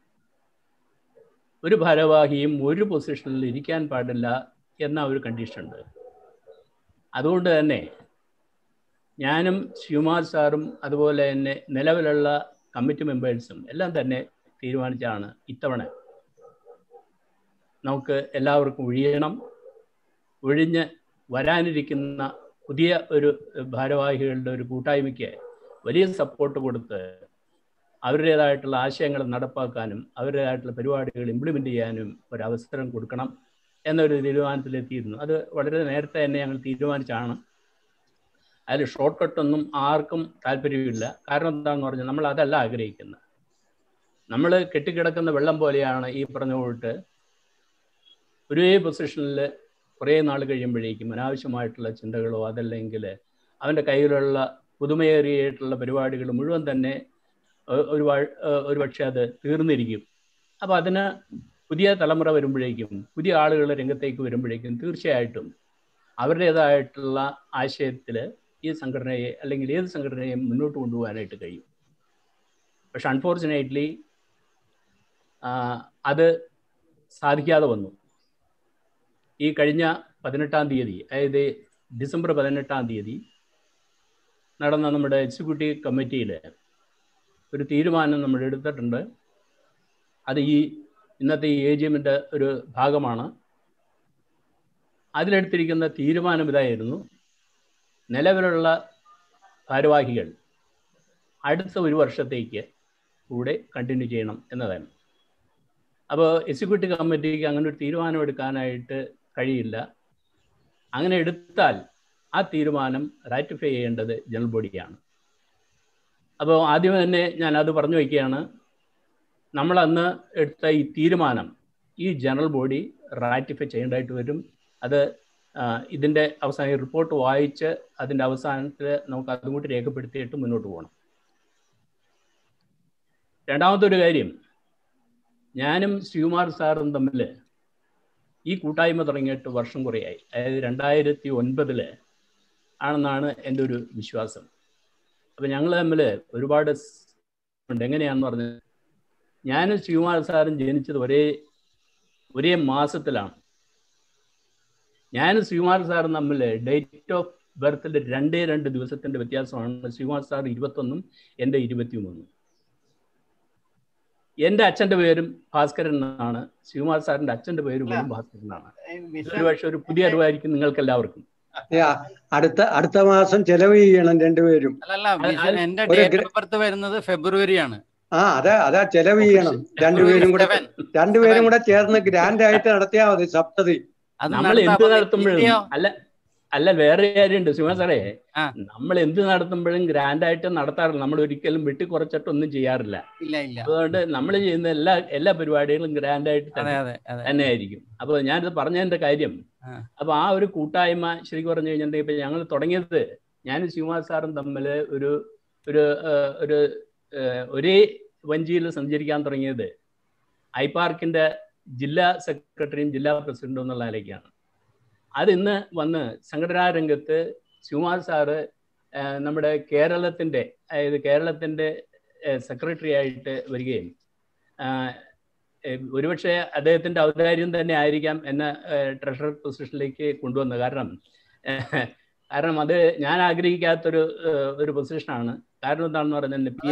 ഒരു ഭാരവാഹിയും ഒരു പൊസിഷനിൽ ഇരിക്കാൻ പാടില്ല എന്ന ഒരു കണ്ടീഷൻ ഉണ്ട് അതുകൊണ്ട് തന്നെ ഞാനും ശിവകുമാർ സാറും അതുപോലെ തന്നെ നിലവിലുള്ള കമ്മിറ്റി മെമ്പേഴ്സും എല്ലാം തന്നെ തീരുമാനിച്ചാണ് ഇത്തവണ നമുക്ക് എല്ലാവർക്കും ഒഴിയണം ഒഴിഞ്ഞ് വരാനിരിക്കുന്ന പുതിയ ഒരു ഭാരവാഹികളുടെ ഒരു കൂട്ടായ്മയ്ക്ക് വലിയ സപ്പോർട്ട് കൊടുത്ത് അവരുടേതായിട്ടുള്ള ആശയങ്ങൾ നടപ്പാക്കാനും അവരുടേതായിട്ടുള്ള പരിപാടികൾ ഇംപ്ലിമെൻ്റ് ചെയ്യാനും ഒരു അവസരം കൊടുക്കണം എന്നൊരു തീരുമാനത്തിലെത്തിയിരുന്നു അത് വളരെ നേരത്തെ തന്നെ ഞങ്ങൾ തീരുമാനിച്ചാണ് അതിൽ ഷോർട്ട് കട്ടൊന്നും ആർക്കും താല്പര്യമില്ല കാരണം എന്താണെന്ന് പറഞ്ഞാൽ നമ്മൾ അതല്ല ആഗ്രഹിക്കുന്നത് നമ്മൾ കെട്ടിക്കിടക്കുന്ന വെള്ളം പോലെയാണ് ഈ പറഞ്ഞ പോയിട്ട് ഒരേ പൊസിഷനിൽ കുറേ നാൾ കഴിയുമ്പോഴേക്കും അനാവശ്യമായിട്ടുള്ള ചിന്തകളോ അതല്ലെങ്കിൽ അവൻ്റെ കയ്യിലുള്ള പുതുമയേറിയിട്ടുള്ള പരിപാടികൾ മുഴുവൻ തന്നെ ഒ- ഒരു വ- ഒരു പക്ഷേ അത് തീർന്നിരിക്കും അപ്പോൾ അതിന് പുതിയ തലമുറ വരുമ്പോഴേക്കും പുതിയ ആളുകൾ രംഗത്തേക്ക് വരുമ്പോഴേക്കും തീർച്ചയായിട്ടും അവരുടേതായിട്ടുള്ള ആശയത്തിൽ ഈ സംഘടനയെ അല്ലെങ്കിൽ ഏത് സംഘടനയെയും മുന്നോട്ട് കൊണ്ടുപോകാനായിട്ട് കഴിയും പക്ഷെ അൺഫോർച്ചുനേറ്റ്ലി അത് സാധിക്കാതെ വന്നു ഈ കഴിഞ്ഞ പതിനെട്ടാം തീയതി അതായത് ഡിസംബർ പതിനെട്ടാം തീയതി നടന്ന നമ്മുടെ എക്സിക്യൂട്ടീവ് കമ്മിറ്റിയിൽ ഒരു തീരുമാനം നമ്മൾ എടുത്തിട്ടുണ്ട് അത് ഈ ഇന്നത്തെ ഈ എ ജി എമ്മിൻ്റെ ഒരു ഭാഗമാണ് അതിലെടുത്തിരിക്കുന്ന തീരുമാനം ഇതായിരുന്നു നിലവിലുള്ള ഭാരവാഹികൾ അടുത്ത ഒരു വർഷത്തേക്ക് കൂടെ കണ്ടിന്യൂ ചെയ്യണം എന്നതാണ് അപ്പോൾ എക്സിക്യൂട്ടീവ് കമ്മിറ്റിക്ക് അങ്ങനെ ഒരു തീരുമാനം എടുക്കാനായിട്ട് കഴിയില്ല അങ്ങനെ എടുത്താൽ ആ തീരുമാനം റാറ്റിഫൈ ചെയ്യേണ്ടത് ജനറൽ ബോഡിയാണ് അപ്പോൾ ആദ്യം തന്നെ ഞാൻ അത് പറഞ്ഞു വയ്ക്കുകയാണ് നമ്മൾ അന്ന് എടുത്ത ഈ തീരുമാനം ഈ ജനറൽ ബോഡി റാറ്റിഫൈ ചെയ്യേണ്ടതായിട്ട് വരും അത് ഇതിൻ്റെ അവസാനം റിപ്പോർട്ട് വായിച്ച് അതിൻ്റെ അവസാനത്തിൽ നമുക്ക് അതും കൂടി രേഖപ്പെടുത്തിയിട്ട് മുന്നോട്ട് പോകണം രണ്ടാമത്തെ ഒരു കാര്യം ഞാനും ശിവകുമാർ സാറും തമ്മിൽ ഈ കൂട്ടായ്മ തുടങ്ങിയിട്ട് വർഷം കുറേയായി അതായത് രണ്ടായിരത്തി ഒൻപതില് ആണെന്നാണ് എൻ്റെ ഒരു വിശ്വാസം അപ്പം ഞങ്ങൾ തമ്മിൽ ഒരുപാട് ഉണ്ട് എങ്ങനെയാണെന്ന് പറഞ്ഞത് ഞാനും ശിവകുമാർ സാറും ജനിച്ചത് ഒരേ ഒരേ മാസത്തിലാണ് ഞാനും ശ്രീകുമാർ സാറും തമ്മിൽ ഡേറ്റ് ഓഫ് ബർത്തിൻ്റെ രണ്ടേ രണ്ട് ദിവസത്തിൻ്റെ വ്യത്യാസമാണ് ശ്രീകുമാർ സാർ ഇരുപത്തൊന്നും എൻ്റെ ഇരുപത്തിമൂന്നും എൻ്റെ അച്ഛൻ്റെ പേരും ഭാസ്കരൻ എന്നാണ് ശ്രീകുമാർ സാറിൻ്റെ അച്ഛൻ്റെ പേര് പോലും ഭാസ്കരൻ എന്നാണ് ഒരു പക്ഷേ ഒരു പുതിയ അറിവായിരിക്കും നിങ്ങൾക്ക് എല്ലാവർക്കും അടുത്ത അടുത്ത മാസം ചെലവ് ചെയ്യണം രണ്ടുപേരും അല്ലല്ല എന്റെ ഡേറ്റ് ഓഫ് ബർത്ത് വരുന്നത് ഫെബ്രുവരിയാണ് ആ അതാ അതാ ചെലവ് ചെയ്യണം രണ്ടുപേരും കൂടെ രണ്ടുപേരും കൂടെ ചേർന്ന് ഗ്രാൻഡ് ആയിട്ട് നടത്തിയാൽ മതി സപ്തതി നമ്മൾ എന്ത് നടത്തുമ്പോഴും അല്ല അല്ല വേറെ കാര്യമുണ്ട് ശിവ സാറേ നമ്മൾ എന്ത് നടത്തുമ്പോഴും ഗ്രാൻഡ് ആയിട്ട് നടത്താറില്ല നമ്മൾ ഒരിക്കലും വെട്ടി കുറച്ചിട്ടൊന്നും ചെയ്യാറില്ല ഇല്ല ഇല്ല അതുകൊണ്ട് നമ്മൾ ചെയ്യുന്ന എല്ലാ എല്ലാ പരിപാടികളും ഗ്രാൻഡ് ആയിട്ട് തന്നെ ആയിരിക്കും അപ്പൊ ഞാനിത് പറഞ്ഞതിന്റെ കാര്യം അപ്പൊ ആ ഒരു കൂട്ടായ്മ ശരിക്കും പറഞ്ഞു കഴിഞ്ഞിട്ടുണ്ടെങ്കിൽ ഇപ്പൊ ഞങ്ങൾ തുടങ്ങിയത് ഞാനും ശിവകുമാർ സാറും തമ്മിൽ ഒരു ഒരു ഒരു ഒരേ വഞ്ചിയിൽ സഞ്ചരിക്കാൻ തുടങ്ങിയത് ഐ പാർക്കിന്റെ ജില്ലാ സെക്രട്ടറിയും ജില്ലാ പ്രസിഡന്റും എന്നുള്ള നിലയ്ക്കാണ് അത് ഇന്ന് വന്ന് സംഘടനാ രംഗത്ത് ശിവകുമാർ സാറ് നമ്മുടെ കേരളത്തിൻ്റെ അതായത് കേരളത്തിൻ്റെ സെക്രട്ടറി ആയിട്ട് വരികയും ഒരുപക്ഷെ അദ്ദേഹത്തിൻ്റെ ഔദാര്യം തന്നെ ആയിരിക്കാം എന്നെ ട്രഷറർ പൊസിഷനിലേക്ക് കൊണ്ടുവന്നത് കാരണം കാരണം അത് ഞാൻ ആഗ്രഹിക്കാത്തൊരു ഒരു പൊസിഷനാണ് കാരണം എന്താണെന്ന് പറഞ്ഞാൽ പി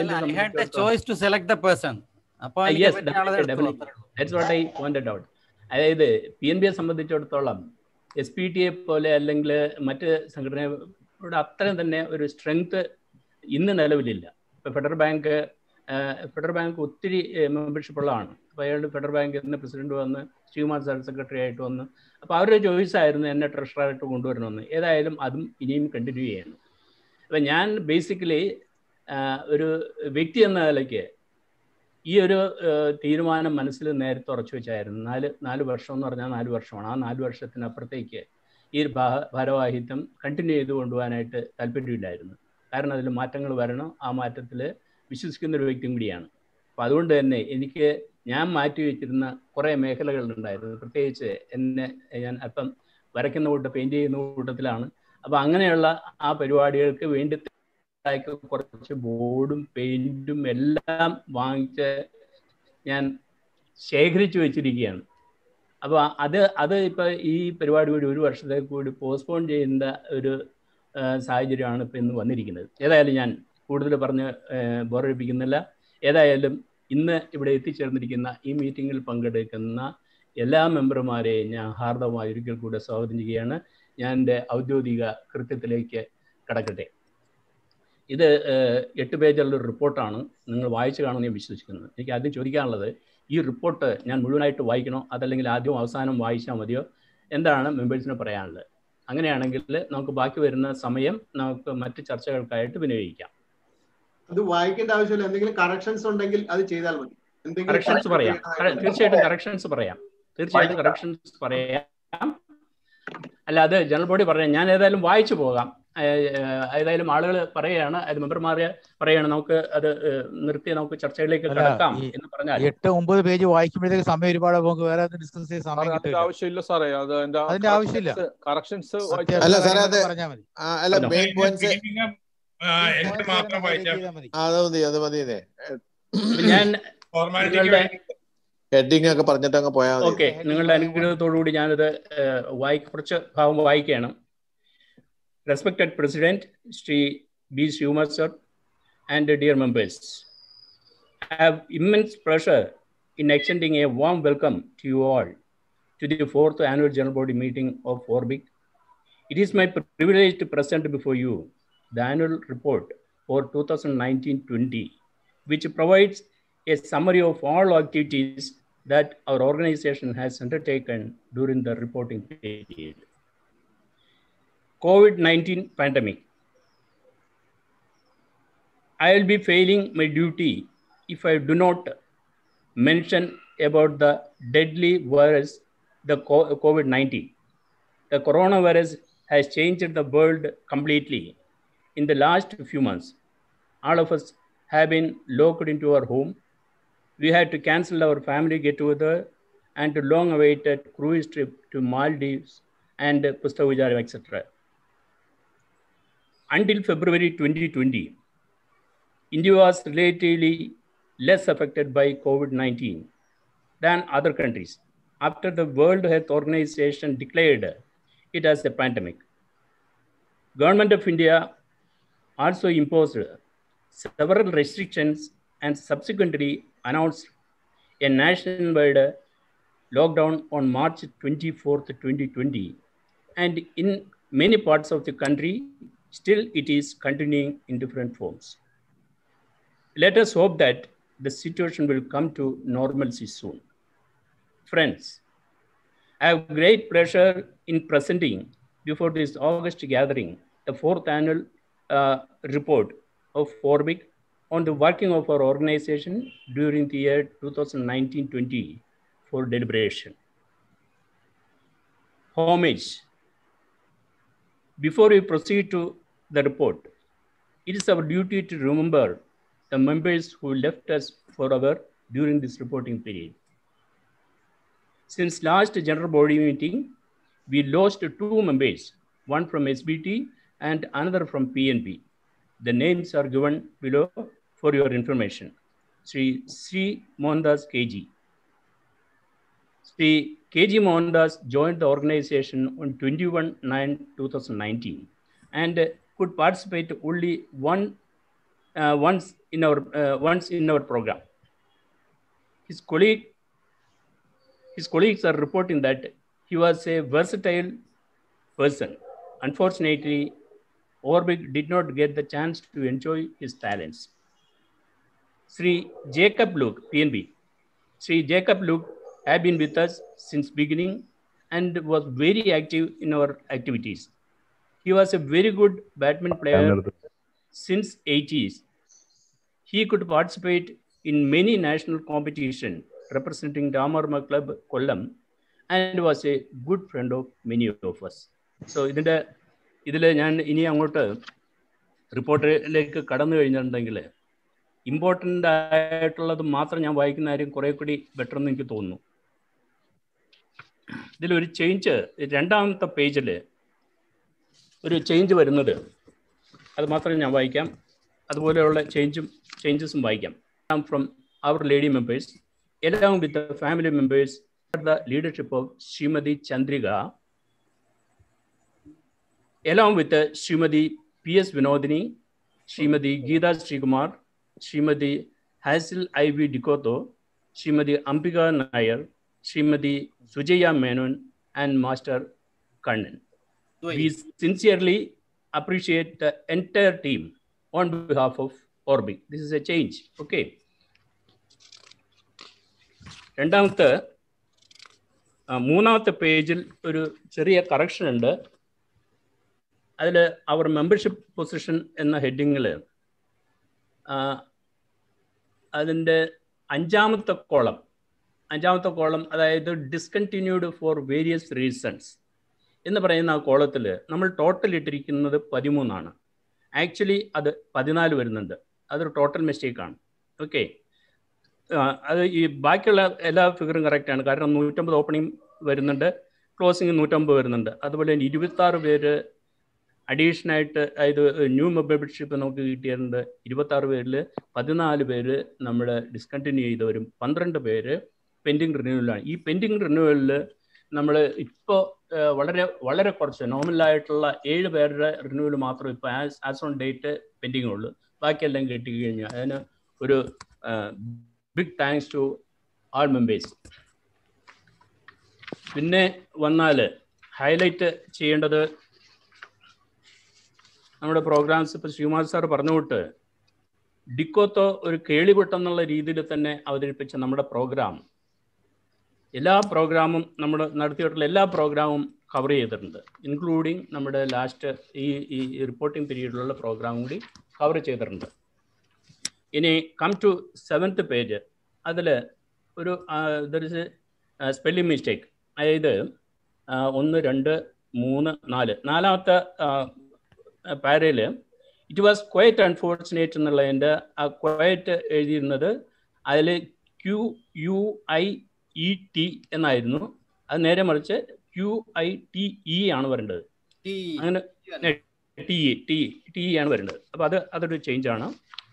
എൻ ഔട്ട് അതായത് പി എൻ ബിയെ സംബന്ധിച്ചിടത്തോളം എസ് പി ടി എ പോലെ അല്ലെങ്കിൽ മറ്റ് സംഘടനയുടെ അത്രയും തന്നെ ഒരു സ്ട്രെങ്ത് ഇന്ന് നിലവിലില്ല ഇപ്പോൾ ഫെഡറൽ ബാങ്ക് ഫെഡറൽ ബാങ്ക് ഒത്തിരി മെമ്പർഷിപ്പ് ഉള്ളതാണ് അപ്പോൾ അയാൾ ഫെഡറൽ ബാങ്കിന് പ്രസിഡന്റ് വന്ന് ശിവകുമാർ സാർ സെക്രട്ടറി ആയിട്ട് വന്ന് അപ്പോൾ അവരുടെ ചോയ്സ് ആയിരുന്നു എന്നെ ട്രഷറായിട്ട് കൊണ്ടുവരണമെന്ന് ഏതായാലും അതും ഇനിയും കണ്ടിന്യൂ ചെയ്യണം അപ്പം ഞാൻ ബേസിക്കലി ഒരു വ്യക്തി എന്ന നിലയ്ക്ക് ഈ ഒരു തീരുമാനം മനസ്സിൽ നേരത്തെ ഉറച്ചു വെച്ചായിരുന്നു നാല് നാല് വർഷം എന്ന് പറഞ്ഞാൽ നാല് വർഷമാണ് ആ നാല് വർഷത്തിനപ്പുറത്തേക്ക് ഈ ഭാരവാഹിത്വം കണ്ടിന്യൂ ചെയ്ത് കൊണ്ടുപോകാനായിട്ട് താല്പര്യമില്ലായിരുന്നു കാരണം അതിൽ മാറ്റങ്ങൾ വരണം ആ മാറ്റത്തിൽ വിശ്വസിക്കുന്ന ഒരു വ്യക്തിയും കൂടിയാണ് അപ്പോൾ അതുകൊണ്ട് തന്നെ എനിക്ക് ഞാൻ മാറ്റി വെച്ചിരുന്ന കുറേ മേഖലകളുണ്ടായിരുന്നു പ്രത്യേകിച്ച് എന്നെ ഞാൻ അല്പം വരയ്ക്കുന്ന കൂട്ട പെയിന്റ് ചെയ്യുന്ന കൂട്ടത്തിലാണ് അപ്പൊ അങ്ങനെയുള്ള ആ പരിപാടികൾക്ക് വേണ്ടി കുറച്ച് ബോർഡും പെയിന്റും എല്ലാം വാങ്ങിച്ച് ഞാൻ ശേഖരിച്ചു വെച്ചിരിക്കുകയാണ് അപ്പോൾ അത് അത് ഇപ്പൊ ഈ പരിപാടി കൂടി ഒരു വർഷത്തേക്ക് കൂടി പോസ്റ്റ്പോൺ ചെയ്യുന്ന ഒരു സാഹചര്യമാണ് ഇപ്പം ഇന്ന് വന്നിരിക്കുന്നത് ഏതായാലും ഞാൻ കൂടുതൽ പറഞ്ഞ് ബോറടിപ്പിക്കുന്നില്ല ഏതായാലും ഇന്ന് ഇവിടെ എത്തിച്ചേർന്നിരിക്കുന്ന ഈ മീറ്റിങ്ങിൽ പങ്കെടുക്കുന്ന എല്ലാ മെമ്പർമാരെയും ഞാൻ ഹാർദവമായി ഒരിക്കൽ കൂടെ സ്വാഗതം ചെയ്യുകയാണ് ഞാൻ എൻ്റെ ഔദ്യോഗിക കൃത്യത്തിലേക്ക് കടക്കട്ടെ ഇത് എട്ട് പേജുള്ള ഒരു റിപ്പോർട്ടാണ് നിങ്ങൾ വായിച്ചു കാണുമെന്ന് ഞാൻ വിശ്വസിക്കുന്നത് എനിക്ക് ആദ്യം ചോദിക്കാനുള്ളത് ഈ റിപ്പോർട്ട് ഞാൻ മുഴുവനായിട്ട് വായിക്കണോ അതല്ലെങ്കിൽ ആദ്യം അവസാനം വായിച്ചാൽ മതിയോ എന്താണ് മെമ്പേഴ്സിന് പറയാനുള്ളത് അങ്ങനെയാണെങ്കിൽ നമുക്ക് ബാക്കി വരുന്ന സമയം നമുക്ക് മറ്റ് ചർച്ചകൾക്കായിട്ട് വിനിയോഗിക്കാം അത് വായിക്കേണ്ട ആവശ്യമില്ല എന്തെങ്കിലും കറക്ഷൻസ് ഉണ്ടെങ്കിൽ അത് ചെയ്താൽ മതി കറക്ഷൻസ് പറയാം തീർച്ചയായിട്ടും കറക്ഷൻസ് പറയാം തീർച്ചയായിട്ടും കറക്ഷൻസ് പറയാം അല്ല അത് ജനറൽ ബോഡി പറയാം ഞാൻ ഏതായാലും വായിച്ചു പോകാം ഏതായാലും ആളുകൾ പറയുകയാണ് അത് മെമ്പർമാരെ പറയുകയാണ് നമുക്ക് അത് നിർത്തി നമുക്ക് ചർച്ചകളിലേക്ക് കടക്കാം എന്ന് പറഞ്ഞാൽ എട്ട് ഒമ്പത് പേജ് വായിക്കുമ്പോഴത്തേക്ക് സമയം ഒരുപാട് നമുക്ക് വേറെ ഡിസ്കസ് ചെയ്ത് സമയം അതിന്റെ ആവശ്യമില്ല സാറേ അത് അതിന്റെ ആവശ്യമില്ല കറക്ഷൻസ് അല്ല സാറേ അത് പറഞ്ഞാൽ മതി അല്ല മെയിൻ പോയിന്റ്സ് മാത്രം അത് മതി അത് മതി അതെ ഞാൻ ഹെഡിങ് ഒക്കെ പറഞ്ഞിട്ട് അങ്ങ് പോയാൽ മതി ഓക്കെ നിങ്ങളുടെ അനുഗ്രഹത്തോടുകൂടി ഞാനിത് വായി കുറച്ച് ഭാഗം വായിക്കുകയാണ് respected President Sri B. Srikumar sir and dear members, I have immense pleasure in extending a warm welcome to you all to the fourth annual General Body meeting of Orbic. It is my privilege to present before you the annual report for 2019-20, which provides a summary of all activities that our organization has undertaken during the reporting period. COVID-19 pandemic. I will be failing my duty if I do not mention about the deadly virus, the COVID-19. The coronavirus has changed the world completely. In the last few months, all of us have been locked into our home. We had to cancel our family get-together and long-awaited cruise trip to Maldives and Pustavijaram, etc. Until February 2020, India was relatively less affected by COVID-19 than other countries after the World Health Organization declared it as a pandemic. Government of India also imposed several restrictions and subsequently announced a nationwide lockdown on March 24th, 2020. And in many parts of the country, still it is continuing in different forms. Let us hope that the situation will come to normalcy soon. Friends, I have great pleasure in presenting before this August gathering the fourth annual uh, report of Forbic on the working of our organization during the year 2019-20 for deliberation. Homage. Before we proceed to the report, it is our duty to remember the members who left us forever during this reporting period. Since last general body meeting, we lost two members, one from SBT and another from PNP. The names are given below for your information. Sri Sri Mohandas KG. Sri KG Mohandas joined the organization on 21 9 2019 and could participate only one uh, once in our uh, once in our program. His colleague his colleagues are reporting that he was a versatile person. Unfortunately, Orbic did not get the chance to enjoy his talents. Sri Jacob Luke, PNB. Sri Jacob Luke had been with us since beginning and was very active in our activities. He was a very good badminton player since 80s. He could participate in many national competition representing Ramarma Club Kollam and was a good friend of many of us. So ഇതിൻ്റെ ഇതിൽ ഞാൻ ഇനി അങ്ങോട്ട് റിപ്പോർട്ടിലേക്ക് കടന്നു കഴിഞ്ഞിട്ടുണ്ടെങ്കിൽ important ആയിട്ടുള്ളത് മാത്രം ഞാൻ വായിക്കുന്ന കാര്യം കുറെ കൂടി ബെറ്റർ എന്ന് എനിക്ക് തോന്നുന്നു ഇതിലൊരു ചേഞ്ച് രണ്ടാമത്തെ പേജിൽ ഒരു ചേഞ്ച് വരുന്നത് അത് മാത്രം ഞാൻ വായിക്കാം അതുപോലെയുള്ള ചേഞ്ചും ചേഞ്ചസും വായിക്കാം from our lady members along with the family members under the leadership of Srimati Chandrika, along with the Srimati P.S. Vinodini, Srimati Geeta Srikumar, Srimati Hazel I.V. Dikoto, Srimati Ambika Nair, Srimati Sujaya Menon, and Master Kannan. We sincerely appreciate the entire team on behalf of Orbi. This is a change. Okay. രണ്ടാമത്തെ ആ, മൂന്നാമത്തെ പേജിൽ ഒരു ചെറിയ correction ഉണ്ട് അതിൽ അവർ membership position എന്ന ഹെഡിങ്ങിൽ അതിൻ്റെ അഞ്ചാമത്തെ കോളം അഞ്ചാമത്തെ കോളം അതായത് ഡിസ്കണ്ടിന്യൂഡ് ഫോർ വേരിയസ് റീസൺസ് എന്ന് പറയുന്ന ആ കോളത്തിൽ നമ്മൾ ടോട്ടൽ ഇട്ടിരിക്കുന്നത് പതിമൂന്നാണ് ആക്ച്വലി അത് പതിനാല് വരുന്നുണ്ട് അതൊരു ടോട്ടൽ മിസ്റ്റേക്കാണ് ഓക്കെ അത് ഈ ബാക്കിയുള്ള എല്ലാ ഫിഗറും കറക്റ്റാണ് കാരണം നൂറ്റമ്പത് ഓപ്പണിംഗ് വരുന്നുണ്ട് ക്ലോസിംഗ് നൂറ്റമ്പത് വരുന്നുണ്ട് അതുപോലെ തന്നെ ഇരുപത്താറ് പേര് അഡീഷണൽ ആയിട്ട് അതായത് ന്യൂ മെമ്പർഷിപ്പ് നമുക്ക് കിട്ടിയിട്ടുണ്ട് ഇരുപത്താറ് പേരിൽ പതിനാല് പേര് നമ്മൾ ഡിസ്കണ്ടിന്യൂ ചെയ്തവരും പന്ത്രണ്ട് പേര് പെൻഡിങ് റിന്യൂവലാണ് ഈ പെൻഡിങ് റിന്യൂവലിൽ നമ്മൾ ഇപ്പോൾ വളരെ വളരെ കുറച്ച് നോർമലായിട്ടുള്ള ഏഴ് പേരുടെ റിന്യൂവൽ മാത്രം ഇപ്പോൾ as as on date pending ഉള്ളൂ ബാക്കിയെല്ലാം കിട്ടി കഴിഞ്ഞു അതിന് ഒരു big thanks to all members പിന്നെ വന്നാൽ ഹൈലൈറ്റ് ചെയ്യേണ്ടത് നമ്മുടെ പ്രോഗ്രാംസ് ഇപ്പോൾ ശ്രീകുമാർ സാർ പറഞ്ഞുവിട്ട് ഡിക്കോത്തോ ഒരു കേളിവെട്ടെന്നുള്ള രീതിയിൽ തന്നെ അവതരിപ്പിച്ച നമ്മുടെ പ്രോഗ്രാം എല്ലാ പ്രോഗ്രാമും നമ്മൾ നടത്തിയിട്ടുള്ള എല്ലാ പ്രോഗ്രാമും കവർ ചെയ്തിട്ടുണ്ട് ഇൻക്ലൂഡിങ് നമ്മുടെ ലാസ്റ്റ് ഈ ഈ റിപ്പോർട്ടിംഗ് പീരീഡിലുള്ള പ്രോഗ്രാം കൂടി കവർ ചെയ്തിട്ടുണ്ട് ഇനി കം ടു സെവൻത്ത് പേജ് അതിൽ ഒരു ദർ ഇസ് സ്പെല്ലിംഗ് മിസ്റ്റേക്ക് അതായത് ആ, ഒന്ന് രണ്ട് മൂന്ന് നാല് നാലാമത്തെ പാരയിൽ ഇറ്റ് വാസ് ക്വയറ്റ് അൺഫോർച്ചുനേറ്റ് എന്നുള്ളതിൻ്റെ ആ ക്വയറ്റ് എഴുതിയിരുന്നത് അതിൽ Q U I E T എന്നായിരുന്നു അത് നേരെ മറിച്ച് ക്യു ഐ ടി ഇ ആണ് വരേണ്ടത് അങ്ങനെ ടി ടി ടി ആണ് വരേണ്ടത് അപ്പോൾ അത് അതൊരു ചേഞ്ച് ആണ്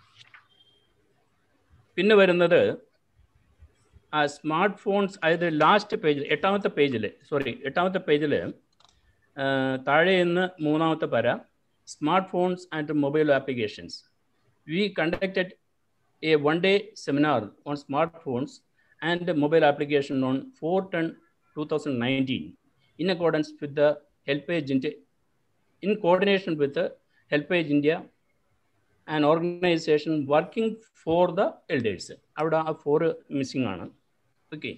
പിന്നെ വരുന്നത് ആ സ്മാർട്ട് ഫോൺസ് അതായത് ലാസ്റ്റ് പേജിൽ എട്ടാമത്തെ പേജിൽ സോറി എട്ടാമത്തെ പേജിൽ താഴെ നിന്ന് മൂന്നാമത്തെ പര smart phones and mobile applications we conducted a one day seminar on smart phones and mobile application on four ten two thousand nineteen in accordance with the HelpAge India in coordination with HelpAge India and organisation working for the elders അവിടെ ആ four missing ആണ് okay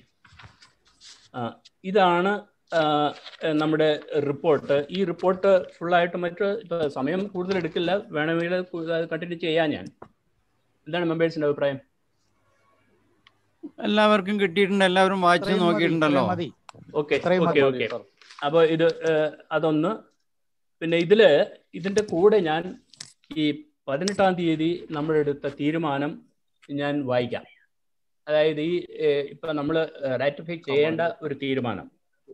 ഇതാണ് ആ, നമ്മുടെ report ഈ report ഫുള്ളായിട്ട് മറ്റ് ഇപ്പൊ സമയം കൂടുതൽ എടുക്കില്ല വേണമെങ്കിൽ കണ്ടിന്യൂ ചെയ്യാം ഞാൻ എന്താണ് മെമ്പേഴ്സിന്റെ അഭിപ്രായം എല്ലാവർക്കും കിട്ടിയിട്ടുണ്ട് എല്ലാവരും വായിച്ചു ഇത്രയും മതി, നോക്കിയിട്ടുണ്ടല്ലോ ഇത്രയും മതി. ഓക്കെ ഇത്രയും ഓക്കെ മതി. ഓക്കെ അപ്പോൾ ഇത് ഏഹ്, അതൊന്ന് പിന്നെ ഇതില് ഇതിന്റെ കൂടെ ഞാൻ ഈ പതിനെട്ടാം തീയതി നമ്മൾ എടുത്ത തീരുമാനം ഞാൻ വായിക്കാം അതായത് ഈ ഏഹ്, ഇപ്പൊ നമ്മൾ റാറ്റിഫൈ ചെയ്യേണ്ട ഒരു തീരുമാനം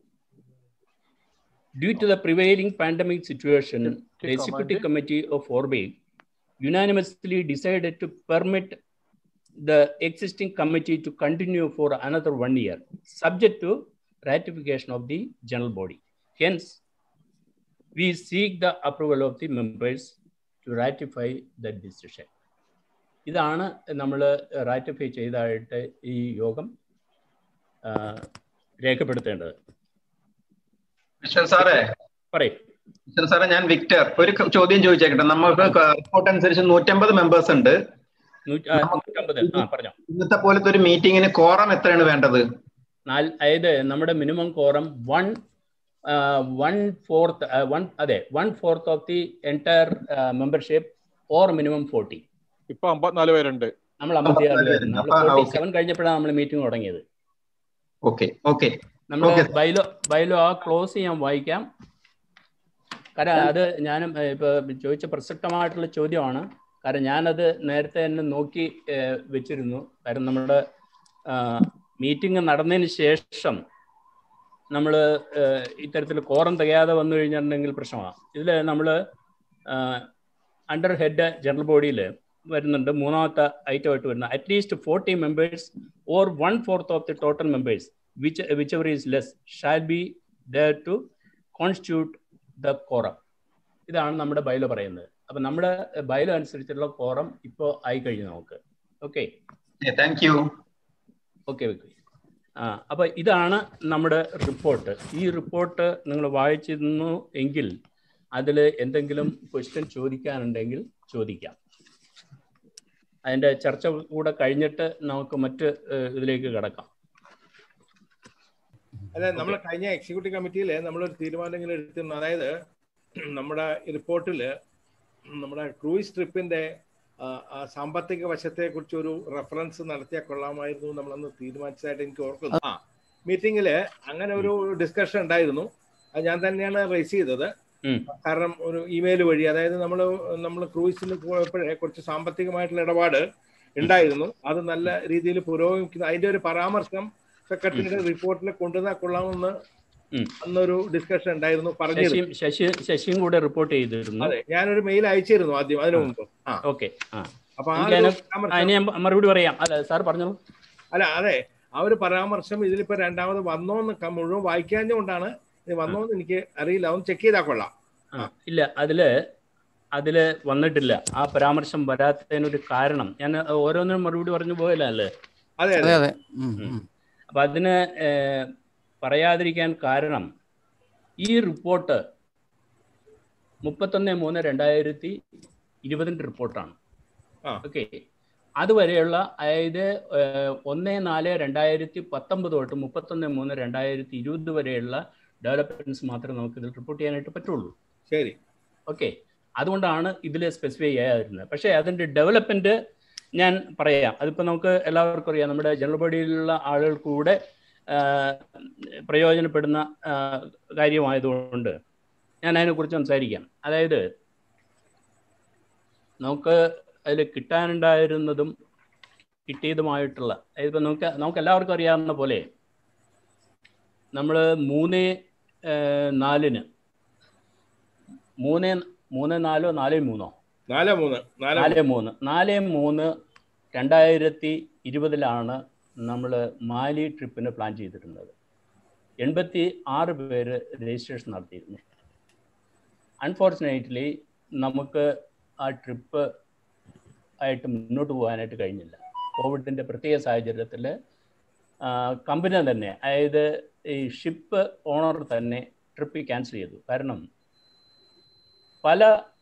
due to the prevailing pandemic situation the executive committee of Orbit unanimously decided to permit the existing committee to continue for another one year, subject to ratification of the general body. Hence, we seek the approval of the members to ratify the decision. ഇതാണ് നമ്മൾ ratify ചെയ്തതായിട്ട് ഈ യോഗം ആ, രേഖപ്പെടുത്തേണ്ടത് വിശ്വൻ സാറേ പറയും വിശ്വൻ സാറേ ഞാൻ വിക്ടർ ഒരു ക- ചോദ്യം ചോദിച്ചേക്കട്ടെ നമുക്ക് റിപ്പോർട്ട് അനുസരിച്ച് നൂറ്റമ്പത് മെമ്പേഴ്സ് ഉണ്ട് നൂറ്റി- ആ, നൂറ്റമ്പത് ആ പറഞ്ഞോ ഇന്നത്തെ പോലത്തെ ഒരു മീറ്റിംഗിന് കോറം എത്രയാണ് വേണ്ടത് നാല് അതായത് നമ്മുടെ minimum quorum one one fourth one അതെ one fourth of the entire membership or minimum forty ഇപ്പൊ അമ്പത്തിനാല് പേരുണ്ട് നമ്മൾ അമ്പത്തിയാറ് അമ്പത്തിനാല് പേര് നമ്മൾ അപ്പൊ, ആ, ഫോർട്ടി okay. സെവൻ കഴിഞ്ഞപ്പോഴാണ് നമ്മൾ മീറ്റിംഗ് തുടങ്ങിയത് ഓക്കെ ഓക്കെ നമ്മൾ Okay. ബൈലോ ബൈലോ ആ ക്ലോസ് ഞാൻ വായിക്കാം കാരണം അത് ഞാനും ഏഹ്, ഇപ്പൊ ചോദിച്ച പ്രസക്തമായിട്ടുള്ള ചോദ്യമാണ് കാരണം ഞാനത് നേരത്തെ തന്നെ നോക്കി ഏഹ്, വെച്ചിരുന്നു കാരണം നമ്മുടെ മീറ്റിംഗ് നടന്നതിന് ശേഷം നമ്മൾ ഇത്തരത്തിൽ കോറം തികയാതെ വന്നു കഴിഞ്ഞിട്ടുണ്ടെങ്കിൽ പ്രശ്നമാണ് ഇതിൽ നമ്മൾ അണ്ടർ ഹെഡ് ജനറൽ ബോഡിയിൽ വരുന്നുണ്ട് മൂന്നാമത്തെ ഐറ്റം ആയിട്ട് വരുന്ന at least forty members or one fourth of the total members which whichever is less shall be there to constitute the quorum ഇതാണ് നമ്മുടെ ബയലോ പറയുന്നത് അപ്പം നമ്മുടെ ബയലോ അനുസരിച്ചുള്ള കോറം ഇപ്പോൾ ആയി കഴിഞ്ഞു നമുക്ക് okay thank you okay okay ആ അപ്പോൾ ഇതാണ് നമ്മുടെ റിപ്പോർട്ട് ഈ റിപ്പോർട്ട് നിങ്ങൾ വായിച്ചിരുന്നു എങ്കിൽ അതിൽ എന്തെങ്കിലും ക്വസ്റ്റ്യൻ ചോദിക്കാനുണ്ടെങ്കിൽ ചോദിക്കാം അതിൻ്റെ ചർച്ച കൂടെ കഴിഞ്ഞിട്ട് നമുക്ക് മറ്റ് ഏഹ്, ഇതിലേക്ക് കിടക്കാം അല്ല നമ്മൾ കഴിഞ്ഞ എക്സിക്യൂട്ടീവ് കമ്മിറ്റിയിൽ നമ്മളൊരു തീരുമാനം ഇങ്ങനെ എടുത്തിരുന്നു അതായത് നമ്മുടെ റിപ്പോർട്ടിൽ നമ്മുടെ ക്രൂയിസ് ട്രിപ്പിന്റെ ആ, ആ സാമ്പത്തിക വശത്തെ കുറിച്ച് ഒരു റെഫറൻസ് നടത്തിയാൽ കൊള്ളാമായിരുന്നു നമ്മളന്ന് തീരുമാനിച്ചതായിട്ട് എനിക്ക് ഓർക്കുന്നു ആ മീറ്റിംഗിൽ അങ്ങനെ ഒരു ഡിസ്കഷൻ ഉണ്ടായിരുന്നു അത് ഞാൻ തന്നെയാണ് റേസ് ചെയ്തത് ഉം. കാരണം ഒരു ഇമെയിൽ വഴി അതായത് നമ്മൾ നമ്മൾ ക്രൂയിസിൽ പോയപ്പോഴേ കുറച്ച് സാമ്പത്തികമായിട്ടുള്ള ഇടപാട് ഉണ്ടായിരുന്നു അത് നല്ല രീതിയിൽ പുരോഗമിക്കുന്നു അതിന്റെ ഒരു പരാമർശം സെക്രട്ടറിയുടെ റിപ്പോർട്ടിൽ കൊണ്ടുവന്നാൽ കൊള്ളാമെന്ന് ഉം. അന്നൊരു ഡിസ്കഷൻ ഉണ്ടായിരുന്നു പറഞ്ഞിരുന്നു ശശിയും ശശി ശശിയും കൂടെ റിപ്പോർട്ട് ചെയ്തിരുന്നു അതെ ഞാനൊരു മെയിൽ അയച്ചിരുന്നു ആദ്യം അതിനു മുമ്പ് ആ ഓക്കെ ആ അപ്പൊ ആ എനിക്ക് ഒരു അതിന് പരാമർശം- അതിന് ഞാൻ മറുപടി പറയാം അല്ല സാർ പറഞ്ഞോളൂ അല്ല അതെ ആ ഒരു പരാമർശം ഇതിലിപ്പോ രണ്ടാമത് വന്നോന്ന് ക- മുഴുവൻ വായിക്കാഞ്ഞുകൊണ്ടാണ് ഇത് വന്നോന്ന് എനിക്ക് അറിയില്ല ഒന്ന് ചെക്ക് ചെയ്താൽ കൊള്ളാം ആ, ഇല്ല അതില് അതില് വന്നിട്ടില്ല ആ പരാമർശം വരാത്തതിനൊരു കാരണം ഞാൻ ഓരോന്നിനും മറുപടി പറഞ്ഞു പോയല്ലേ അതെ അതെ അതെ അതെ ഉം, ഉം. അപ്പൊ അതിന് ഏഹ്, പറയാതിരിക്കാൻ കാരണം ഈ റിപ്പോർട്ട് മുപ്പത്തൊന്ന് മൂന്ന് രണ്ടായിരത്തി ഇരുപതിൻ്റെ റിപ്പോർട്ടാണ് ആ. ഓക്കെ അതുവരെയുള്ള അതായത് ഏഹ്, ഒന്ന് നാല് രണ്ടായിരത്തി പത്തൊമ്പത് തൊട്ട് മുപ്പത്തൊന്ന് മൂന്ന് രണ്ടായിരത്തി ഇരുപത് വരെയുള്ള ഡെവലപ്മെന്റ്സ് മാത്രമേ നമുക്ക് ഇതിൽ റിപ്പോർട്ട് ചെയ്യാനായിട്ട് പറ്റുള്ളൂ ശരി ഓക്കെ അതുകൊണ്ടാണ് ഇതിൽ സ്പെസിഫൈ ചെയ്യാതിരുന്നത് പക്ഷേ അതിൻ്റെ ഡെവലപ്മെൻറ്റ് ഞാൻ പറയാം അതിപ്പോൾ നമുക്ക് എല്ലാവർക്കും അറിയാം നമ്മുടെ ജനറൽ ബോഡിയിലുള്ള ആളുകൾക്ക് കൂടെ ആ, പ്രയോജനപ്പെടുന്ന ആ, കാര്യമായതുകൊണ്ട് ഞാൻ അതിനെക്കുറിച്ച് സംസാരിക്കാം അതായത് നമുക്ക് അതിൽ കിട്ടാനുണ്ടായിരുന്നതും കിട്ടിയതുമായിട്ടുള്ള അതായത് ഇപ്പം നമുക്ക് നമുക്ക് എല്ലാവർക്കും അറിയാവുന്ന പോലെ നമ്മൾ മൂന്ന് ഏഹ്, നാലിന് മൂന്ന് മൂന്ന് നാലോ നാല് മൂന്നോ നാല് മൂന്ന് നാല് നാല് മൂന്ന് നാല് മൂന്ന് രണ്ടായിരത്തി ഇരുപതിലാണ് നമ്മൾ മാലി ട്രിപ്പിന് പ്ലാൻ ചെയ്തിരുന്നത് എൺപത്തി ആറ് പേര് രജിസ്ട്രേഷൻ നടത്തിയിരുന്നു അൺഫോർച്ചുനേറ്റ്ലി നമുക്ക് ആ ട്രിപ്പ് ആയിട്ട് മുന്നോട്ട് പോകാനായിട്ട് കഴിഞ്ഞില്ല കോവിഡിൻ്റെ പ്രത്യേക സാഹചര്യത്തിൽ കമ്പനി തന്നെ അതായത് ഈ ഷിപ്പ് ഓണർ തന്നെ ട്രിപ്പ് ക്യാൻസൽ ചെയ്തു കാരണം പല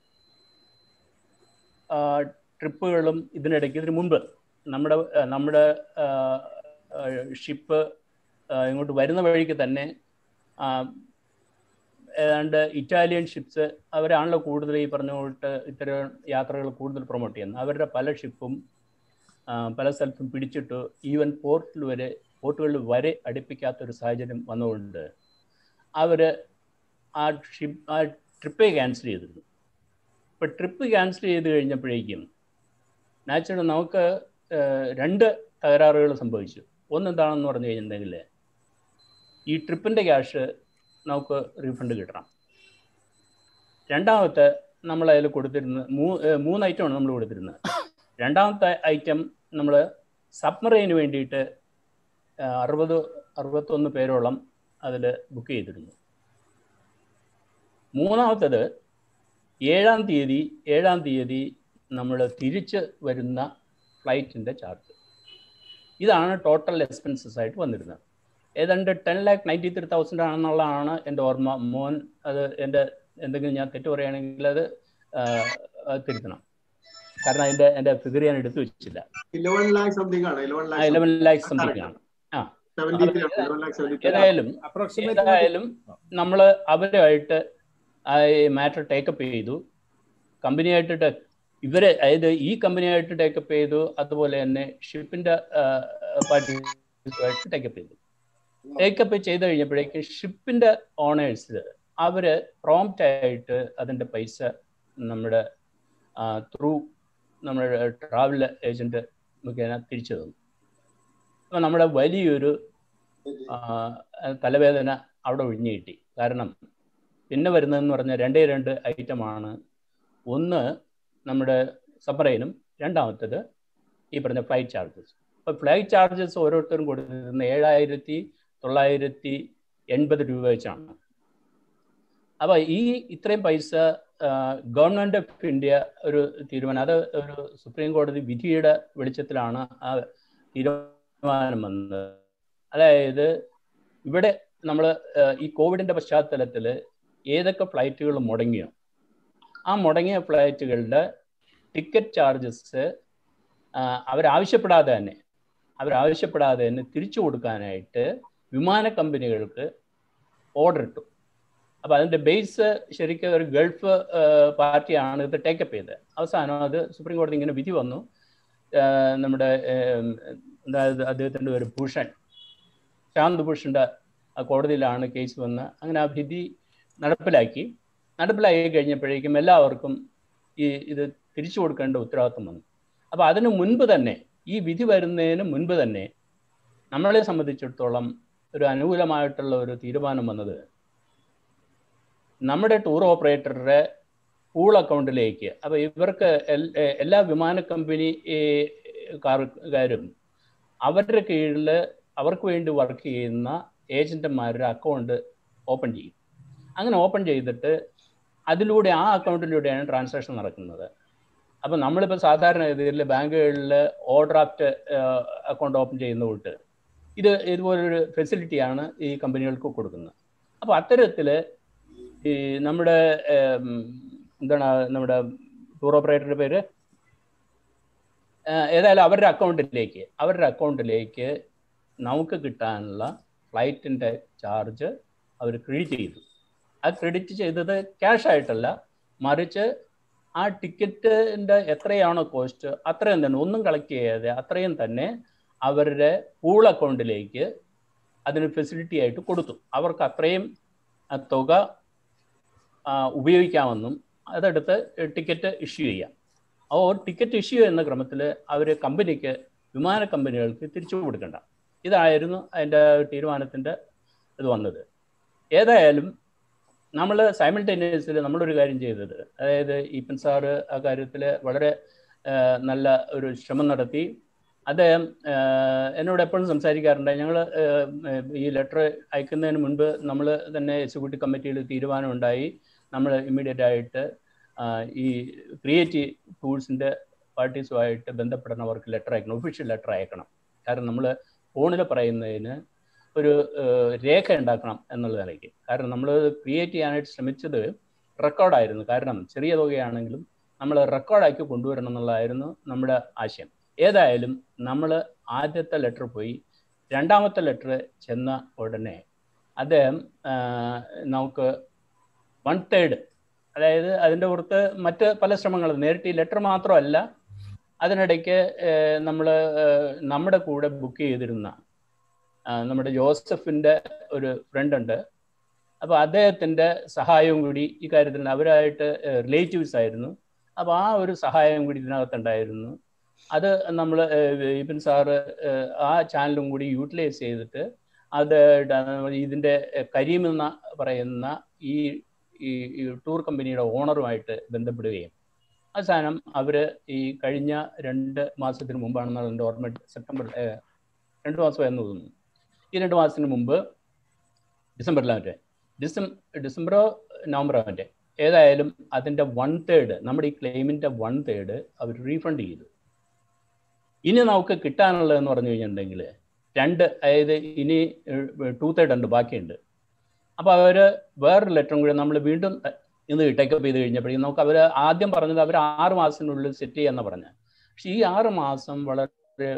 ആ, ട്രിപ്പുകളും ഇതിനിടയ്ക്ക് ഇതിന് മുൻപ് നമ്മുടെ ആ, നമ്മുടെ ഷിപ്പ് ഇങ്ങോട്ട് വരുന്ന വഴിക്ക് തന്നെ ആ, ഏതാണ്ട് ഇറ്റാലിയൻ ഷിപ്സ് അവരാണല്ലോ കൂടുതൽ ഈ പറഞ്ഞ പോയിട്ട് ഇത്തരം യാത്രകൾ കൂടുതൽ പ്രൊമോട്ട് ചെയ്യുന്നത് അവരുടെ പല ഷിപ്പും ആ, പല സ്ഥലത്തും പിടിച്ചിട്ട് ഈവൻ പോർട്ടിൽ വരെ പോർട്ടുകളിൽ വരെ അടുപ്പിക്കാത്തൊരു സാഹചര്യം വന്നതുകൊണ്ട് അവർ ആ ഷിപ്പ് ആ ട്രിപ്പേ ക്യാൻസൽ ചെയ്തിരുന്നു ഇപ്പം ട്രിപ്പ് ക്യാൻസൽ ചെയ്ത് കഴിഞ്ഞപ്പോഴേക്കും നാച്ചുറൽ നമുക്ക് ഏഹ്, രണ്ട് തകരാറുകൾ സംഭവിച്ചു ഒന്നെന്താണെന്ന് പറഞ്ഞു കഴിഞ്ഞിട്ടുണ്ടെങ്കിൽ ഈ ട്രിപ്പിൻ്റെ ക്യാഷ് നമുക്ക് റീഫണ്ട് കിട്ടണം രണ്ടാമത്തെ നമ്മൾ അതിൽ കൊടുത്തിരുന്ന മൂ ഏഹ്, മൂന്ന് ഐറ്റമാണ് നമ്മൾ കൊടുത്തിരുന്നത് രണ്ടാമത്തെ ഐറ്റം നമ്മൾ സബ്മറൈന് വേണ്ടിയിട്ട് ഏഹ്, അറുപത് അറുപത്തൊന്ന് പേരോളം അതിൽ ബുക്ക് ചെയ്തിരുന്നു മൂന്നാമത്തത് ഏഴാം തീയതി ഏഴാം തീയതി നമ്മൾ തിരിച്ച് വരുന്ന ഫ്ലൈറ്റിൻ്റെ ചാർജ് ഇതാണ് ടോട്ടൽ എക്സ്പെൻസസ് ആയിട്ട് വന്നിരുന്നത് ഏതാണ്ട് ten lakh ninety three thousand ആണെന്നുള്ളതാണ് എൻ്റെ ഓർമ്മ മോൻ അത് എൻ്റെ എന്തെങ്കിലും ഞാൻ തെറ്റ് പറയുകയാണെങ്കിൽ അത് ആ, അത് തിരുത്തണം കാരണം അതിൻ്റെ എൻ്റെ ഫിഗർ ഞാൻ എടുത്തു വെച്ചില്ല ഇലവൻ ലാക്ക് സംതിങ് ആണ് ഇലവൻ ആ ഇലവൻ ലാക്ക് സംതിങ് ആണ് ആ സെവന്റി ത്രീ ആണ് ഇലവൻ ലാക്ക് സെവന്റി ത്രീ ഏതായാലും അപ്രോക്സിമേറ്റ് ഏതായാലും നമ്മൾ അവരുമായിട്ട് ആ മാറ്റർ ടേക്കപ്പ് ചെയ്തു കമ്പനിയായിട്ട് ടെ- ഇവരെ അതായത് ഈ കമ്പനിയായിട്ട് ടേക്കപ്പ് ചെയ്തു അതുപോലെ തന്നെ ഷിപ്പിന്റെ പാർട്ടിയുമായിട്ട് ടേക്കപ്പ് ചെയ്തു ടേക്കപ്പ് ചെയ്ത് കഴിഞ്ഞപ്പോഴേക്ക് ഷിപ്പിന്റെ ഓണേഴ്സ് അവര് പ്രോംപ്റ്റ് ആയിട്ട് അതിന്റെ പൈസ നമ്മുടെ ത്രൂ നമ്മുടെ ട്രാവൽ ഏജന്റ് മുഖേന തിരിച്ചു തന്നു അപ്പോൾ നമ്മുടെ വലിയൊരു ആ, തലവേദന അവിടെ ഒഴിഞ്ഞു കിട്ടി കാരണം പിന്നെ വരുന്നതെന്ന് പറഞ്ഞാൽ രണ്ടേ രണ്ട് ഐറ്റമാണ് ഒന്ന് നമ്മുടെ സബ്മറൈനും രണ്ടാമത്തേത് ഈ പറഞ്ഞ ഫ്ലൈറ്റ് ചാർജസ് അപ്പോൾ ഫ്ലൈറ്റ് ചാർജസ് ഓരോരുത്തരും കൊടുത്തിരുന്ന ഏഴായിരത്തി തൊള്ളായിരത്തി എൺപത് രൂപ വെച്ചാണ് അപ്പോൾ ഈ ഇത്രയും പൈസ ഗവൺമെൻറ് ഓഫ് ഇന്ത്യ ഒരു തീരുമാനം അത് ഒരു സുപ്രീം കോടതി വിധിയുടെ വെളിച്ചത്തിലാണ് ആ തീരുമാനം വന്നത് അതായത് ഇവിടെ നമ്മൾ ഈ കോവിഡിൻ്റെ പശ്ചാത്തലത്തിൽ ഏതൊക്കെ ഫ്ലൈറ്റുകൾ മുടങ്ങിയോ ആ മുടങ്ങിയ ഫ്ലൈറ്റുകളുടെ ടിക്കറ്റ് ചാർജസ് അവരാവശ്യപ്പെടാതെ തന്നെ അവരാവശ്യപ്പെടാതെ തന്നെ തിരിച്ചു കൊടുക്കാനായിട്ട് വിമാന കമ്പനികൾക്ക് ഓർഡർ ഇട്ടു അപ്പോൾ അതിൻ്റെ ബേസ് ശരിക്കും ഒരു ഗൾഫ് പാർട്ടിയാണ് ഇത് ടേക്കപ്പ് ചെയ്തത് അവസാനം അത് സുപ്രീം കോടതി ഇങ്ങനെ വിധി വന്നു ആ, നമ്മുടെ ഏം, അതായത് അദ്ദേഹത്തിൻ്റെ ഒരു ഭൂഷൺ ശാന്ത് ഭൂഷൻ്റെ കോടതിയിലാണ് കേസ് വന്ന് അങ്ങനെ ആ വിധി നടപ്പിലാക്കി നടപ്പിലാക്കി കഴിഞ്ഞപ്പോഴേക്കും എല്ലാവർക്കും ഈ ഇത് തിരിച്ചു കൊടുക്കേണ്ട ഉത്തരവാദിത്വം വന്നു അപ്പോൾ അതിനു മുൻപ് തന്നെ ഈ വിധി വരുന്നതിന് മുൻപ് തന്നെ നമ്മളെ സംബന്ധിച്ചിടത്തോളം ഒരു അനുകൂലമായിട്ടുള്ള ഒരു തീരുമാനം വന്നത് നമ്മുടെ ടൂർ ഓപ്പറേറ്ററുടെ പൂൾ അക്കൗണ്ടിലേക്ക് അപ്പോൾ ഇവർക്ക് എൽ- എ- എല്ലാ വിമാന കമ്പനി ഏ, കാർക്കാരും അവരുടെ കീഴിൽ അവർക്ക് വേണ്ടി വർക്ക് ചെയ്യുന്ന ഏജന്റുമാരുടെ അക്കൗണ്ട് ഓപ്പൺ ചെയ്യും അങ്ങനെ ഓപ്പൺ ചെയ്തിട്ട് അതിലൂടെ ആ അക്കൗണ്ടിലൂടെയാണ് ട്രാൻസാക്ഷൻ നടക്കുന്നത് അപ്പോൾ നമ്മളിപ്പോൾ സാധാരണ രീതിയിൽ ബാങ്കുകളിൽ ഓവർഡ്രാഫ്റ്റ് അക്കൗണ്ട് ഓപ്പൺ ചെയ്യുന്ന കൂട്ട് ഇത് ഇതുപോലൊരു ഫെസിലിറ്റിയാണ് ഈ കമ്പനികൾക്ക് കൊടുക്കുന്നത് അപ്പോൾ അത്തരത്തിൽ ഈ നമ്മുടെ ഏം, എന്താണ് നമ്മുടെ ടൂർ ഓപ്പറേറ്ററുടെ പേര് ഏഹ് ഏതായാലും അവരുടെ അക്കൗണ്ടിലേക്ക് അവരുടെ അക്കൗണ്ടിലേക്ക് നമുക്ക് കിട്ടാനുള്ള ഫ്ലൈറ്റിൻ്റെ ചാർജ് അവർ ക്രെഡിറ്റ് ചെയ്തു ആ ക്രെഡിറ്റ് ചെയ്തത് ക്യാഷ് ആയിട്ടല്ല മറിച്ച് ആ ടിക്കറ്റിൻ്റെ എത്രയാണോ കോസ്റ്റ് അത്രയും തന്നെ ഒന്നും കളക്ട് ചെയ്യാതെ അത്രയും തന്നെ അവരുടെ പൂൾ അക്കൗണ്ടിലേക്ക് അതിന് ഫെസിലിറ്റി ആയിട്ട് കൊടുത്തു അവർക്ക് അത്രയും ആ തുക ആ, ഉപയോഗിക്കാമെന്നും അതെടുത്ത് ടിക്കറ്റ് ഇഷ്യൂ ചെയ്യാം ആ ടിക്കറ്റ് ഇഷ്യൂ എന്ന ക്രമത്തിൽ അവർ കമ്പനിക്ക് വിമാന കമ്പനികൾക്ക് തിരിച്ചു കൊടുക്കണ്ട ഇതായിരുന്നു അതിൻ്റെ തീരുമാനത്തിൻ്റെ ഇത് വന്നത് ഏതായാലും നമ്മൾ സൈമിൾട്ടേനിയസിൽ നമ്മളൊരു കാര്യം ചെയ്തത് അതായത് ഈപ്പൻ സാറ് ആ കാര്യത്തിൽ വളരെ ആ, നല്ല ഒരു ശ്രമം നടത്തി അദ്ദേഹം ആ, എന്നോട് എപ്പോഴും സംസാരിക്കാറുണ്ട് ഞങ്ങൾ ഈ ലെറ്റർ അയക്കുന്നതിന് മുൻപ് നമ്മൾ തന്നെ എക്സിക്യൂട്ടീവ് കമ്മിറ്റിയിൽ തീരുമാനമുണ്ടായി നമ്മൾ ഇമ്മീഡിയറ്റ് ആയിട്ട് ആ, ഈ ക്രിയേറ്റീവ് ടൂൾസിൻ്റെ പാർട്ടീസുമായിട്ട് ബന്ധപ്പെടുന്നവർക്ക് ലെറ്റർ അയക്കണം ഒഫീഷ്യൽ ലെറ്റർ അയക്കണം കാരണം നമ്മൾ ഫോണിൽ പറയുന്നതിന് ഒരു ഏഹ്, രേഖ ഉണ്ടാക്കണം എന്നുള്ള നിലയ്ക്ക് കാരണം നമ്മൾ ക്രിയേറ്റ് ചെയ്യാനായിട്ട് ശ്രമിച്ചത് റെക്കോർഡായിരുന്നു കാരണം ചെറിയ തുകയാണെങ്കിലും നമ്മൾ റെക്കോർഡാക്കി കൊണ്ടുവരണം എന്നുള്ളതായിരുന്നു നമ്മുടെ ആശയം ഏതായാലും നമ്മൾ ആദ്യത്തെ ലെറ്റർ പോയി രണ്ടാമത്തെ ലെറ്റർ ചെന്ന ഉടനെ അദ്ദേഹം ആ, നമുക്ക് വൺ തേർഡ് അതായത് അതിൻ്റെ പുറത്ത് മറ്റ് പല ശ്രമങ്ങളും നേരിട്ട് ഈ ലെറ്റർ മാത്രമല്ല അതിനിടയ്ക്ക് നമ്മൾ നമ്മുടെ കൂടെ ബുക്ക് ചെയ്തിരുന്ന ആ, നമ്മുടെ ജോസഫിൻ്റെ ഒരു ഫ്രണ്ട് ഉണ്ട് അപ്പോൾ അദ്ദേഹത്തിൻ്റെ സഹായവും കൂടി ഈ കാര്യത്തിൽ അവരായിട്ട് റിലേറ്റീവ്സ് ആയിരുന്നു അപ്പോൾ ആ ഒരു സഹായം കൂടി ഇതിനകത്തുണ്ടായിരുന്നു അത് നമ്മൾ ഇബിൻ സാറ് ഏഹ്, ആ ചാനലും കൂടി യൂട്ടിലൈസ് ചെയ്തിട്ട് അത് ഡ- ഇതിൻ്റെ കരീം എന്ന പറയുന്ന ഈ ഈ ഈ ടൂർ കമ്പനിയുടെ ഓണറുമായിട്ട് ബന്ധപ്പെടുകയും അവസാനം അവർ ഈ കഴിഞ്ഞ രണ്ട് മാസത്തിന് മുമ്പാണെന്നാണ് എൻ്റെ ഓർമ്മ സെപ്റ്റംബർ ഏഹ്, രണ്ട് മാസമായിരുന്നു തോന്നുന്നു ഈ രണ്ട് മാസത്തിന് മുമ്പ് ഡിസംബറിലാവട്ടെ ഡിസം ഡിസംബറോ നവംബറോ മറ്റേ ഏതായാലും അതിൻ്റെ വൺ തേർഡ് നമ്മുടെ ഈ ക്ലെയിമിൻ്റെ വൺ തേർഡ് അവർ റീഫണ്ട് ചെയ്തു ഇനി നമുക്ക് കിട്ടാനുള്ളതെന്ന് പറഞ്ഞു കഴിഞ്ഞിട്ടുണ്ടെങ്കിൽ രണ്ട് അതായത് ഇനി ടു തേർഡ് ഉണ്ട് ബാക്കിയുണ്ട് അപ്പോൾ അവർ വേറൊരു ലെറ്ററും കൂടി നമ്മൾ വീണ്ടും ഇന്ന് ടേക്കപ്പ് ചെയ്ത് കഴിഞ്ഞപ്പോഴേക്കും നമുക്ക് അവർ ആദ്യം പറഞ്ഞത് അവർ ആറ് മാസത്തിനുള്ളിൽ സെറ്റ് ചെയ്യാന്ന് പറഞ്ഞത് പക്ഷേ ഈ ആറ് മാസം വളരെ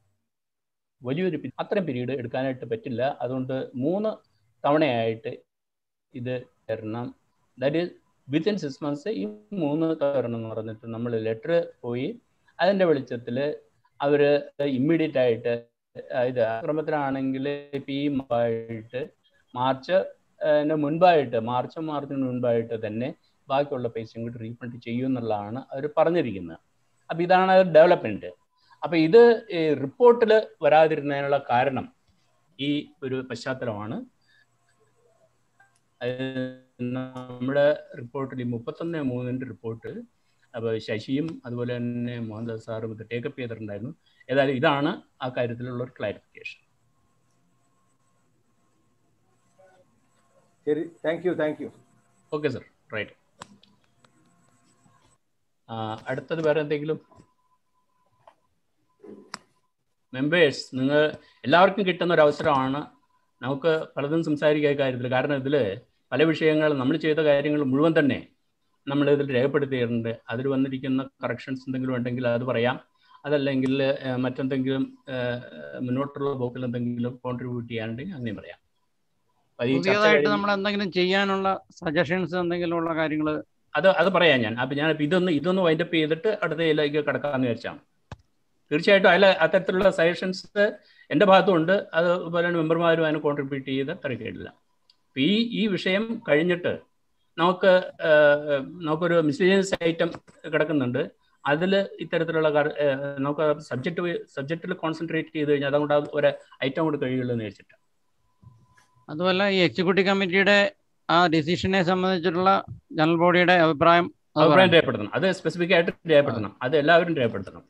വലിയൊരു പി- അത്രയും പീരീഡ് എടുക്കാനായിട്ട് പറ്റില്ല അതുകൊണ്ട് മൂന്ന് തവണയായിട്ട് ഇത് തരണം that is within six months ഈ മൂന്ന് തരണം എന്ന് പറഞ്ഞിട്ട് നമ്മൾ ലെറ്റർ പോയി അതിൻ്റെ വെളിച്ചത്തിൽ അവർ ഇമ്മീഡിയറ്റ് ആയിട്ട് ഇത് ക്രമത്തിലാണെങ്കിൽ ഇപ്പം ഈ മായിട്ട് മാർച്ച് ന് മുൻപായിട്ട് മാർച്ച് മാർച്ചിന് മുൻപായിട്ട് തന്നെ ബാക്കിയുള്ള പൈസയും കൂടി റീഫണ്ട് ചെയ്യും എന്നുള്ളതാണ് അവർ പറഞ്ഞിരിക്കുന്നത് അപ്പം ഇതാണ് ഡെവലപ്മെന്റ് അപ്പം ഇത് റിപ്പോർട്ടിൽ വരാതിരുന്നതിനുള്ള കാരണം ഈ ഒരു പശ്ചാത്തലമാണ് നമ്മുടെ റിപ്പോർട്ടിൽ ഈ മുപ്പത്തൊന്ന് മൂന്നിൻ്റെ റിപ്പോർട്ട് അപ്പോൾ ശശിയും അതുപോലെ തന്നെ മോഹൻദാസ് സാറും ഇത് ടേക്കപ്പ് ചെയ്തിട്ടുണ്ടായിരുന്നു ഏതായാലും ഇതാണ് ആ കാര്യത്തിലുള്ള ഒരു ക്ലാരിഫിക്കേഷൻ ശരി thank you thank you okay sir right അടുത്തത് വേറെ എന്തെങ്കിലും മെമ്പേഴ്സ് നിങ്ങൾ എല്ലാവർക്കും കിട്ടുന്ന ഒരു അവസരമാണ് നമുക്ക് പലതും സംസാരിക്കാൻ കാര്യത്തിൽ കാരണം ഇതിൽ പല വിഷയങ്ങൾ നമ്മൾ ചെയ്ത കാര്യങ്ങൾ മുഴുവൻ തന്നെ നമ്മൾ ഇതിൽ രേഖപ്പെടുത്തിയിട്ടുണ്ട് അതിൽ വന്നിരിക്കുന്ന കറക്ഷൻസ് എന്തെങ്കിലും ഉണ്ടെങ്കിൽ അത് പറയാം അതല്ലെങ്കിൽ മറ്റെന്തെങ്കിലും മുന്നോട്ടുള്ള പോക്കിൽ എന്തെങ്കിലും കോൺട്രിബ്യൂട്ട് ചെയ്യാനുണ്ടെങ്കിൽ അങ്ങനെയും പറയാം പുതിയതായിട്ട് നമ്മൾ എന്തെങ്കിലും ചെയ്യാനുള്ള സജഷൻസ് എന്തെങ്കിലും ഉള്ള കാര്യങ്ങൾ അത് അത് പറയാം ഞാൻ അപ്പം ഞാൻ ഇതൊന്ന് ഇതൊന്ന് വൈൻഡപ്പ് ചെയ്തിട്ട് അടുത്ത ഇതിലേക്ക് കിടക്കാമെന്ന് വിചാരിച്ചാണ് തീർച്ചയായിട്ടും അതിൽ അത്തരത്തിലുള്ള സജഷൻസ് എൻ്റെ ഭാഗത്തുണ്ട് അതുപോലെ മെമ്പർമാരും അതിന് കോൺട്രിബ്യൂട്ട് ചെയ്ത് തിരക്കേടില്ല അപ്പം ഈ ഈ വിഷയം കഴിഞ്ഞിട്ട് നമുക്ക് നമുക്കൊരു മിസ്ലേനിയസ് ഐറ്റം കിടക്കുന്നുണ്ട് അതിൽ ഇത്തരത്തിലുള്ള നമുക്ക് സബ്ജക്റ്റ് സബ്ജക്റ്റിൽ കോൺസെൻട്രേറ്റ് ചെയ്ത് കഴിഞ്ഞാൽ അതുകൊണ്ട് ഒരു ഐറ്റം കൂടി കഴിയുള്ളൂ എന്ന് വെച്ചിട്ട് അതുമല്ല ഈ എക്സിക്യൂട്ടീവ് കമ്മിറ്റിയുടെ ആ ഡിസിഷനെ സംബന്ധിച്ചിട്ടുള്ള ജനറൽ ബോഡിയുടെ അഭിപ്രായം അഭിപ്രായം രേഖപ്പെടുത്തണം അത് സ്പെസിഫിക് ആയിട്ട് രേഖപ്പെടുത്തണം അത് എല്ലാവരും രേഖപ്പെടുത്തണം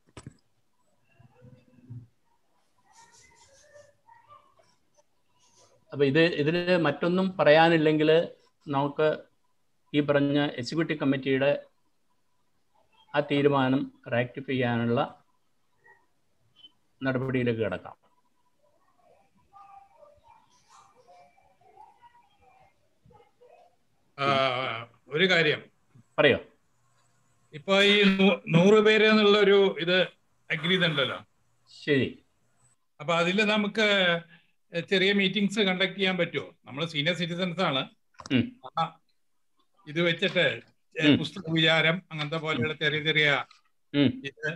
അപ്പൊ ഇത് ഇതിൽ മറ്റൊന്നും പറയാനില്ലെങ്കിൽ നമുക്ക് ഈ പറഞ്ഞ എക്സിക്യൂട്ടീവ് കമ്മിറ്റിയുടെ ആ തീരുമാനം റാക്ടിഫൈ ചെയ്യാനുള്ള നടപടിയിലേക്ക് കിടക്കാം ഒരു കാര്യം പറയോ ഇപ്പൊ ഈ നൂറ് പേര് എന്നുള്ള ഒരു ഇത് അഗ്രി ചെയ്തിട്ടുണ്ടല്ലോ ശരി അപ്പൊ അതിൽ നമുക്ക് ചെറിയ മീറ്റിംഗ്സ് കണ്ടക്ട് ചെയ്യാൻ പറ്റുമോ നമ്മൾ സീനിയർ സിറ്റിസൺസ് ആണ് ഇത് വെച്ചിട്ട് പുസ്തക വിചാരം അങ്ങനത്തെ പോലെയുള്ള ചെറിയ ചെറിയ ഇത്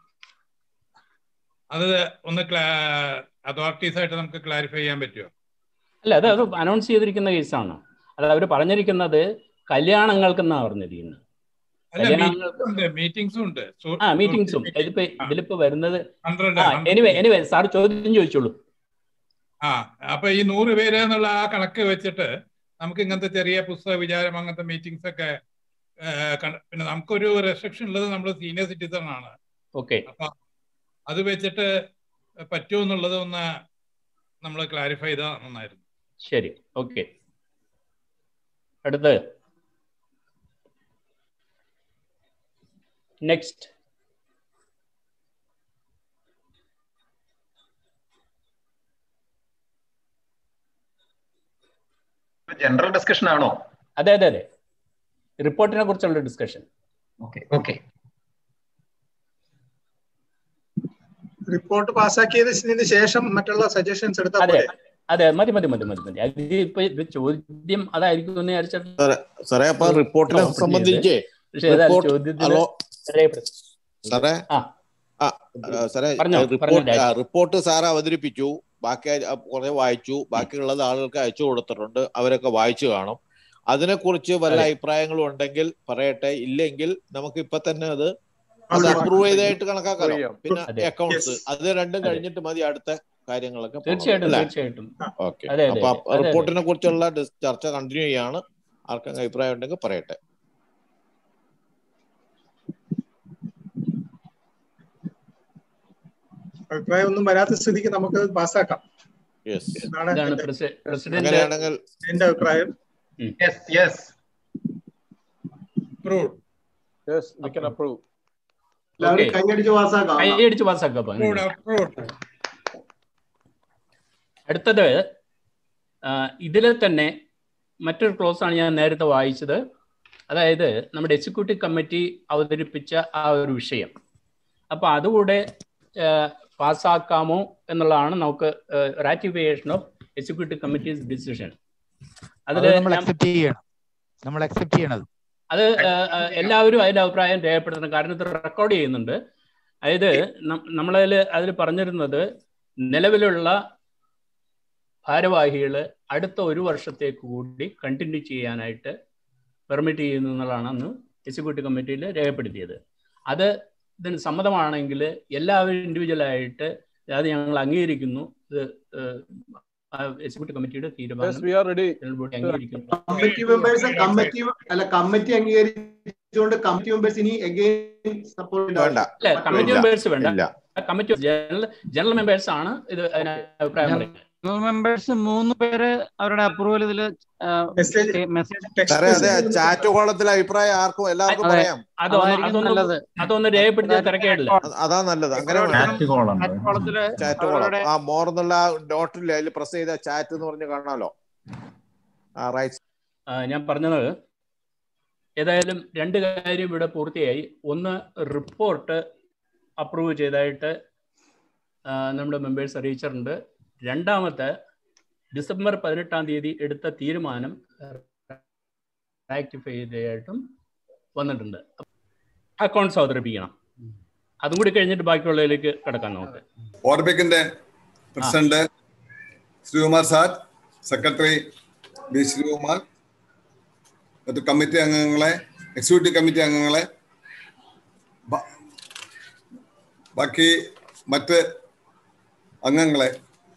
അത് ഒന്ന് അതോറിറ്റീസ് ആയിട്ട് നമുക്ക് ക്ലാരിഫൈ ചെയ്യാൻ പറ്റുമോ അല്ല അത് അത് അനൗൺസ് ചെയ്തിരിക്കുന്ന കേസാണ് അത് അവർ പറഞ്ഞിരിക്കുന്നത് കല്യാണങ്ങൾക്കെന്നാണ് പറഞ്ഞിരിക്കുന്നത് മീറ്റിംഗ്സും ഉണ്ട് ആ മീറ്റിംഗ്സും ഇതിപ്പോ ഇതിലിപ്പോ വരുന്നത് എനിവേ എനിവേ സാർ ചോദ്യം ചോദിച്ചോളൂ ആ അപ്പൊ ഈ നൂറ് പേര് എന്നുള്ള ആ കണക്ക് വെച്ചിട്ട് നമുക്ക് ഇങ്ങനത്തെ ചെറിയ പുസ്തക വിചാരം അങ്ങനത്തെ മീറ്റിംഗ്സ് ഒക്കെ പിന്നെ നമുക്കൊരു റെസ്ട്രിക്ഷൻ ഉള്ളത് നമ്മൾ സീനിയർ സിറ്റിസൺ ആണ് ഓക്കെ അപ്പൊ അത് വെച്ചിട്ട് പറ്റുമോ എന്നുള്ളത് ഒന്ന് നമ്മൾ ക്ലാരിഫൈ ചെയ്താൽ നന്നായിരുന്നു ശരി ഓക്കെ അടുത്ത് നെക്സ്റ്റ് ജനറൽ ഡിസ്കഷൻ ആണോ അതെ അതെ അതെ റിപ്പോർട്ടിനെ കുറിച്ചുള്ള ഡിസ്കഷൻ ഓക്കെ ഓക്കെ റിപ്പോർട്ട് പാസ്സാക്കിയതിന് ശേഷം മറ്റുള്ള സജഷൻസ് എടുത്താൽ അതെ അതെ മതി മതി മതി മതി മതി അത് ഇപ്പൊ ഇത് ചോദ്യം അതായിരിക്കും എന്ന് വിചാരിച്ചാൽ സാറേ അപ്പൊ റിപ്പോർട്ടിനെ സംബന്ധിച്ച് സാറേ ആ സാറേ റിപ്പോർട്ട് റിപ്പോർട്ട് സാർ അവതരിപ്പിച്ചു ബാക്കി കുറെ വായിച്ചു ബാക്കിയുള്ളത് ആളുകൾക്ക് അയച്ചു കൊടുത്തിട്ടുണ്ട് അവരൊക്കെ വായിച്ചു കാണും അതിനെക്കുറിച്ച് വല്ല അഭിപ്രായങ്ങളും ഉണ്ടെങ്കിൽ പറയട്ടെ ഇല്ലെങ്കിൽ നമുക്ക് ഇപ്പൊ തന്നെ അത് അത് അപ്രൂവ് ചെയ്തായിട്ട് കണക്കാക്കാം പിന്നെ അക്കൗണ്ട്സ് അത് രണ്ടും കഴിഞ്ഞിട്ട് മതി അടുത്ത കാര്യങ്ങളൊക്കെ തീർച്ചയായിട്ടും തീർച്ചയായിട്ടും ഓക്കെ അപ്പൊ റിപ്പോർട്ടിനെ കുറിച്ചുള്ള ചർച്ച കണ്ടിന്യൂ ചെയ്യാണ് ആർക്കെങ്കിലും അഭിപ്രായം ഉണ്ടെങ്കിൽ പറയട്ടെ അഭിപ്രായം ഒന്നും വരാത്ത സ്ഥിതിക്ക് നമുക്ക് പാസ്സാക്കാം അങ്ങനെയാണെങ്കിൽ എന്റെ അഭിപ്രായം കൈയടിച്ച് പാസ്സാക്കാം കൈയടിച്ച് പാസ്സാക്കാം അടുത്തത് ഇതിൽ തന്നെ മറ്റൊരു ക്ലോസ് ആണ് ഞാൻ നേരത്തെ വായിച്ചത് അതായത് നമ്മുടെ എക്സിക്യൂട്ടീവ് കമ്മിറ്റി അവതരിപ്പിച്ച ആ ഒരു വിഷയം അപ്പോൾ അതുകൂടെ പാസ്സാക്കാമോ എന്നുള്ളതാണ് നമുക്ക് ratification of executive committee's decision അതിൽ നമ്മൾ അക്സെപ്റ്റ് ചെയ്യണം നമ്മൾ അക്സെപ്റ്റ് ചെയ്യണത് അത് എല്ലാവരും അതിന്റെ അഭിപ്രായം രേഖപ്പെടുത്തണം കാരണം ഇത് റെക്കോർഡ് ചെയ്യുന്നുണ്ട് അതായത് നമ്മളതിൽ അതിൽ പറഞ്ഞിരുന്നത് നിലവിലുള്ള ഭാരവാഹികൾ അടുത്ത ഒരു വർഷത്തേക്ക് കൂടി കണ്ടിന്യൂ ചെയ്യാനായിട്ട് പെർമിറ്റ് ചെയ്യുന്നു എന്നുള്ളതാണ് അന്ന് എക്സിക്യൂട്ടീവ് കമ്മിറ്റിയിൽ രേഖപ്പെടുത്തിയത് അത് ഇതിന് സമ്മതമാണെങ്കിൽ എല്ലാവരും ഇൻഡിവിജ്വലായിട്ട് അത് ഞങ്ങൾ അംഗീകരിക്കുന്നു ഇത് എക്സിക്യൂട്ടീവ് കമ്മിറ്റിയുടെ തീരുമാനം ജനറൽ ബോഡി അംഗീകരിക്കുന്നു കമ്മിറ്റി മെമ്പേഴ്സ് കമ്മിറ്റി അല്ല കമ്മിറ്റി അംഗീകരിച്ചുകൊണ്ട് കമ്മിറ്റി മെമ്പേഴ്സ് ഇനി അഗെയിൻ സപ്പോർട്ട് വേണ്ട അല്ല കമ്മിറ്റി മെമ്പേഴ്സ് വേണ്ട ഇല്ല കമ്മിറ്റി ജനറൽ ജനറൽ മെമ്പേഴ്സ് ആണ് ഇത് അതിന് അഭിപ്രായം പറയുന്നത് ജനറൽ മെമ്പേഴ്സ് മൂന്ന് പേര് അവരുടെ അപ്രൂവൽ ഇതിൽ മെസ്സേജ് സാറേ അതെ ചാറ്റ് കോളത്തിലെ അഭിപ്രായം ആർക്കും എല്ലാവർക്കും അതെ. പറയാം അതൊന്ന് അതായിരിക്കും അതൊന്ന് നല്ലത്. അതൊന്ന് രേഖപ്പെടുത്തിയ തിരക്കേടില്ല അത് അതാ നല്ലത് അങ്ങനെ ചാറ്റ് കോളം കോളത്തില് ചാറ്റ് കോളം അവരുടെ ആ മോർ എന്നുള്ള ഡോട്ടിൽ അതിൽ പ്രസ് ചെയ്ത ചാറ്റ് എന്ന് പറഞ്ഞ് കാണാമല്ലോ ആ റൈറ്റ് ആ, ഞാൻ പറഞ്ഞത് ഏതായാലും രണ്ട് കാര്യം ഇവിടെ പൂർത്തിയായി ഒന്ന് റിപ്പോർട്ട് അപ്രൂവ് ചെയ്തതായിട്ട് ആ, നമ്മുടെ മെമ്പേഴ്സ് അറിയിച്ചിട്ടുണ്ട് രണ്ടാമത്തെ ഡിസംബർ പതിനെട്ടാം തീയതി എടുത്ത തീരുമാനം ആക്ടിഫൈ ചെയ്തതായിട്ടും വന്നിട്ടുണ്ട് അക്കൗണ്ട്സ് അവതരിപ്പിക്കണം അതും കൂടി കഴിഞ്ഞിട്ട് ബാക്കിയുള്ളതിലേക്ക് കിടക്കാം നമുക്ക് ഓർബിക്കിന്റെ president Sreekumar sir secretary B Sreekumar മറ്റു കമ്മിറ്റി അംഗങ്ങളെ എക്സിക്യൂട്ടീവ് കമ്മിറ്റി അംഗങ്ങളെ ബ- ബാക്കി മറ്റ് അംഗങ്ങളെ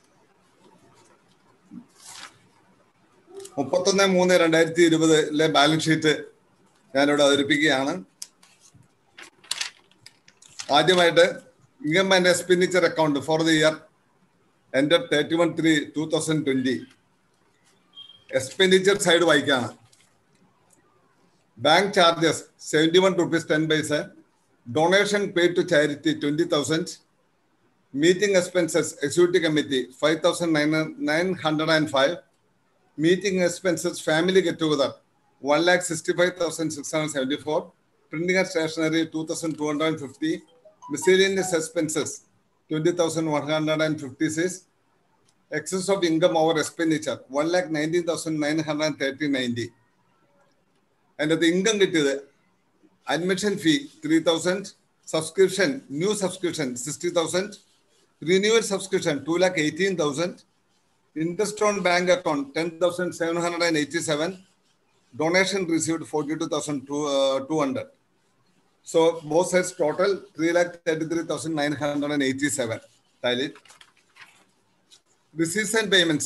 മുപ്പത്തൊന്ന് മൂന്ന് രണ്ടായിരത്തി ഇരുപതിലെ ബാലൻസ് ഷീറ്റ് ഞാനിവിടെ അവതരിപ്പിക്കുകയാണ് ആദ്യമായിട്ട് income and expenditure account for the year എൻ്റെ thirty one three two thousand twenty expenditure side വായിക്കാണ് bank charges seventy one rupees ten paisa donation pay to charity twenty thousand meeting expenses executive committee five thousand nine nine hundred and five meeting expenses family get together one lakh sixty five thousand six hundred seventy four printing and stationery two thousand two hundred and fifty miscellaneous expenses 20,156 excess of income over expenditure 1,19,930.90 and the income കിട്ടിയത് admission fee 3,000 subscription new subscription 60,000 renewal subscription 2,18,000 interest on bank account 10,787 donation received 42,200 So both sides total three lakh thirty-three thousand nine hundred and eighty-seven. Tally. Receipts and payments.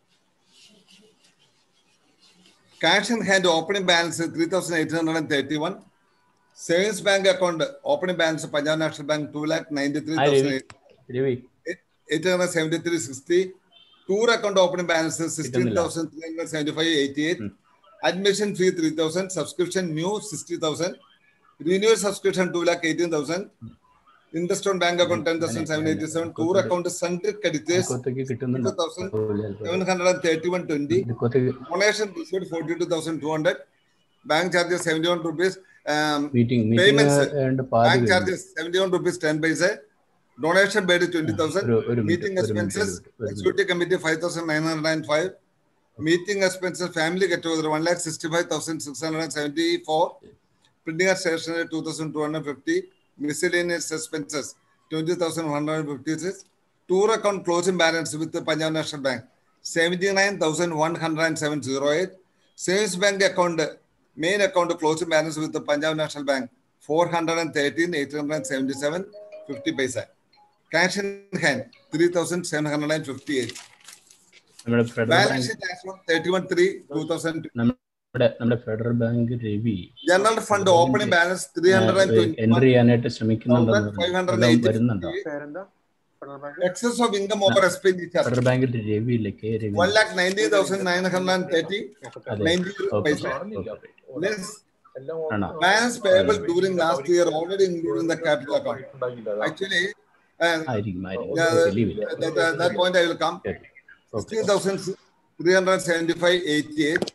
Cash in hand opening balance three thousand eight hundred and thirty-one. Savings bank account opening balance Punjab National Bank two lakh ninety-three ആ Ravi thousand Ravi eight hundred seventy-three sixty. Tour account opening balance sixteen thousand three hundred seventy-five eighty-eight. Admission fee three thousand. Subscription new sixty thousand. renewal subscription two lakh eighteen thousand. Interest on bank account ten thousand seven eighty seven. Tour account sundry creditors കൊത്തേക്ക് കിട്ടുന്നുണ്ടോ two thousand seven hundred and thirty one twenty. കൊത്തേക്ക് Donation received forty two thousand two hundred. Bank charges seventy one rupees. Um, meeting payments meeting ഏതാണ്ട് പാതി bank കഴിഞ്ഞു. charges seventy one rupees ten paise. Donation paid twenty thousand. ഒരു ഒരു minute Meeting ഒരു minute expenses executive committee five thousand nine hundred and five. Meeting expenses family get together one lakh sixty five thousand six hundred and seventy four. Printing and stationery two thousand two hundred fifty. Miscellaneous expenses twenty thousand one hundred fifty six. Tour account closing balance with the Punjab National Bank seventy nine thousand one hundred and seven zero eight. Savings bank account main account closing balance with the Punjab National Bank four hundred and thirteen eight hundred and seventy seven fifty paisa. Cash in hand three thousand seven hundred and fifty eight. നമ്മുടെ federal Balance bank sheet as on thirty one three two thousand. നമ്മുടെ നമ്മുടെ federal bank Ravi General fund opening balance three hundred and twenty entry ചെയ്യാനായിട്ട് ശ്രമിക്കുന്നുണ്ടെന്ന് five hundred പറഞ്ഞു. and വല്ലതും വരുന്നുണ്ടോ eighty. Excess of income over expenditure. Federal ബാങ്കിന്റെ രവി ഇല്ലേ K Ravi One lakh ninety thousand nine hundred and thirty. അതെ Ninety ഓക്കെ paisa. Less ആണോ balance payable during last year already included in the capital account. Actually, uh, ആയിരിക്കും ആയിരിക്കും yeah, okay leave ഇല്ല that, that, that point I will come. Sixteen thousand three hundred seventy-five eighty-eight.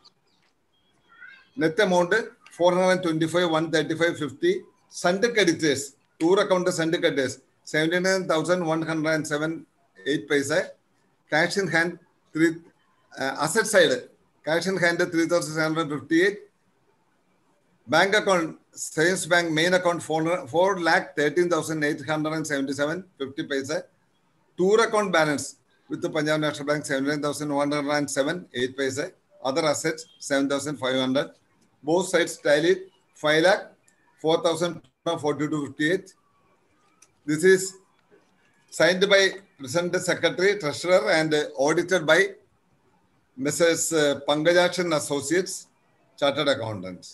Net amount four hundred twenty-five one thirty-five fifty. Sunday creditors, tour account Sunday creditors seventy-nine thousand one hundred and seven eight paisa. Cash in hand three uh, asset side cash in hand three thousand seven hundred fifty-eight. Bank account savings bank main account four four lakh thirteen thousand eight hundred and seventy-seven fifty paisa. Tour account balance with the Punjab National Bank 79,107, 8 paise. Other assets 7,500. Both sides tallied 5 lakh 4,042.58. This is signed by President Secretary, Treasurer, and audited by Mrs. Pangajakshan Associates, Chartered Accountants.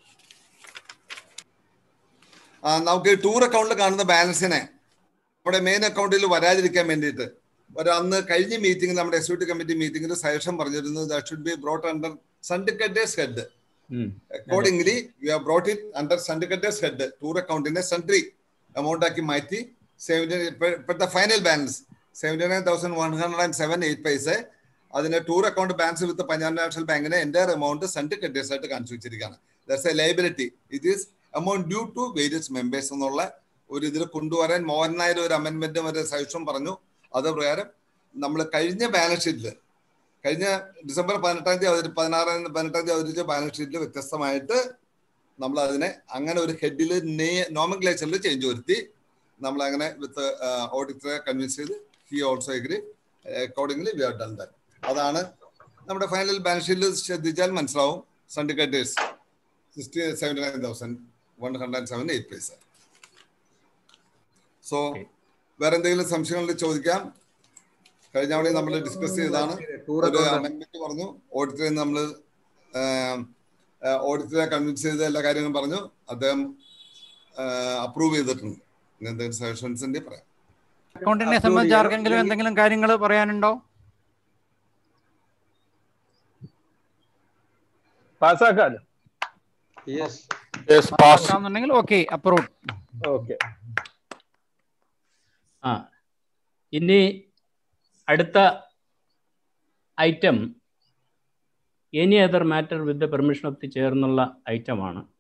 ആ, നമുക്ക് tour അക്കൗണ്ടിൽ കാണുന്ന ബാലൻസിനെ നമ്മുടെ main അക്കൗണ്ടിൽ വരാതിരിക്കാൻ വേണ്ടിയിട്ട് ഒരു അന്ന് കഴിഞ്ഞ മീറ്റിംഗ് നമ്മുടെ എക്സിക്യൂട്ടീവ് കമ്മിറ്റി മീറ്റിംഗിൽ സജഷൻ പറഞ്ഞിരുന്നു that should be brought under syndicators head accordingly we have brought it under syndicators head tour അക്കൗണ്ടിനെ സെൻട്രി എമൗണ്ട് ആക്കി മാറ്റി സെവൻറ്റി ഇപ്പോഴത്തെ final balance seventy nine thousand one hundred and seven eight paisa അതിന് tour account balance with Punjab National ബാങ്കിന് എൻ്റെ amount syndicators ആയിട്ട് കാണിച്ചു വെച്ചിരിക്കുകയാണ് that's a liability it is amount due to various members എന്നുള്ള ഒരു ഇതിൽ കൊണ്ടുവരാൻ മോഹൻ നായർ ഒരു അമെന്റ്മെന്റും ഒരു സജഷൻ പറഞ്ഞു അത് പ്രകാരം നമ്മൾ കഴിഞ്ഞ ബാലൻസ് ഷീറ്റിൽ കഴിഞ്ഞ ഡിസംബർ പതിനെട്ടാം തീയതി അവതരി പതിനാറാം പതിനെട്ടാം തീയതി അവതരിച്ച ബാലൻസ് ഷീറ്റിൽ വ്യത്യസ്തമായിട്ട് നമ്മൾ അതിനെ അങ്ങനെ ഒരു ഹെഡിൽ നോമൻക്ലേച്ചറിൽ ചേഞ്ച് വരുത്തി നമ്മൾ അങ്ങനെ വിത്ത് ഓഡിറ്ററെ കൺവിൻസ് ചെയ്ത് he also agree accordingly we are done that അതാണ് നമ്മുടെ ഫൈനൽ ബാലൻസ് ഷീറ്റിൽ ശ്രദ്ധിച്ചാൽ മനസ്സിലാവും syndicators sixty seventy nine thousand one hundred seven eight paisa so വേറെ എന്തെങ്കിലും സംശയങ്ങളിൽ ചോദിക്കാം കഴിഞ്ഞ തവണ നമ്മൾ ഡിസ്കസ് ചെയ്തതാണ് ഒരു അമെന്റ്മെന്റ് പറഞ്ഞു ഓഡിറ്ററെ നമ്മൾ ഓഡിറ്ററെ കൺവിൻസ് ചെയ്ത എല്ലാ കാര്യങ്ങളും പറഞ്ഞു അദ്ദേഹം അപ്രൂവ് ചെയ്തിട്ടുണ്ട് ഇനി എന്തെങ്കിലും സജഷൻസ് ഉണ്ടെങ്കിൽ പറയാം അക്കൗണ്ടിനെ സംബന്ധിച്ച് ആർക്കെങ്കിലും എന്തെങ്കിലും കാര്യങ്ങൾ പറയാനുണ്ടോ പാസ്സാക്കാലോ പാസ്സാകുന്നുണ്ടെങ്കിൽ ഓക്കെ അപ്രൂവ് ഓക്കെ ആ ഇനി അടുത്ത item any other matter with the permission of the chair എന്നുള്ള ഐറ്റമാണ്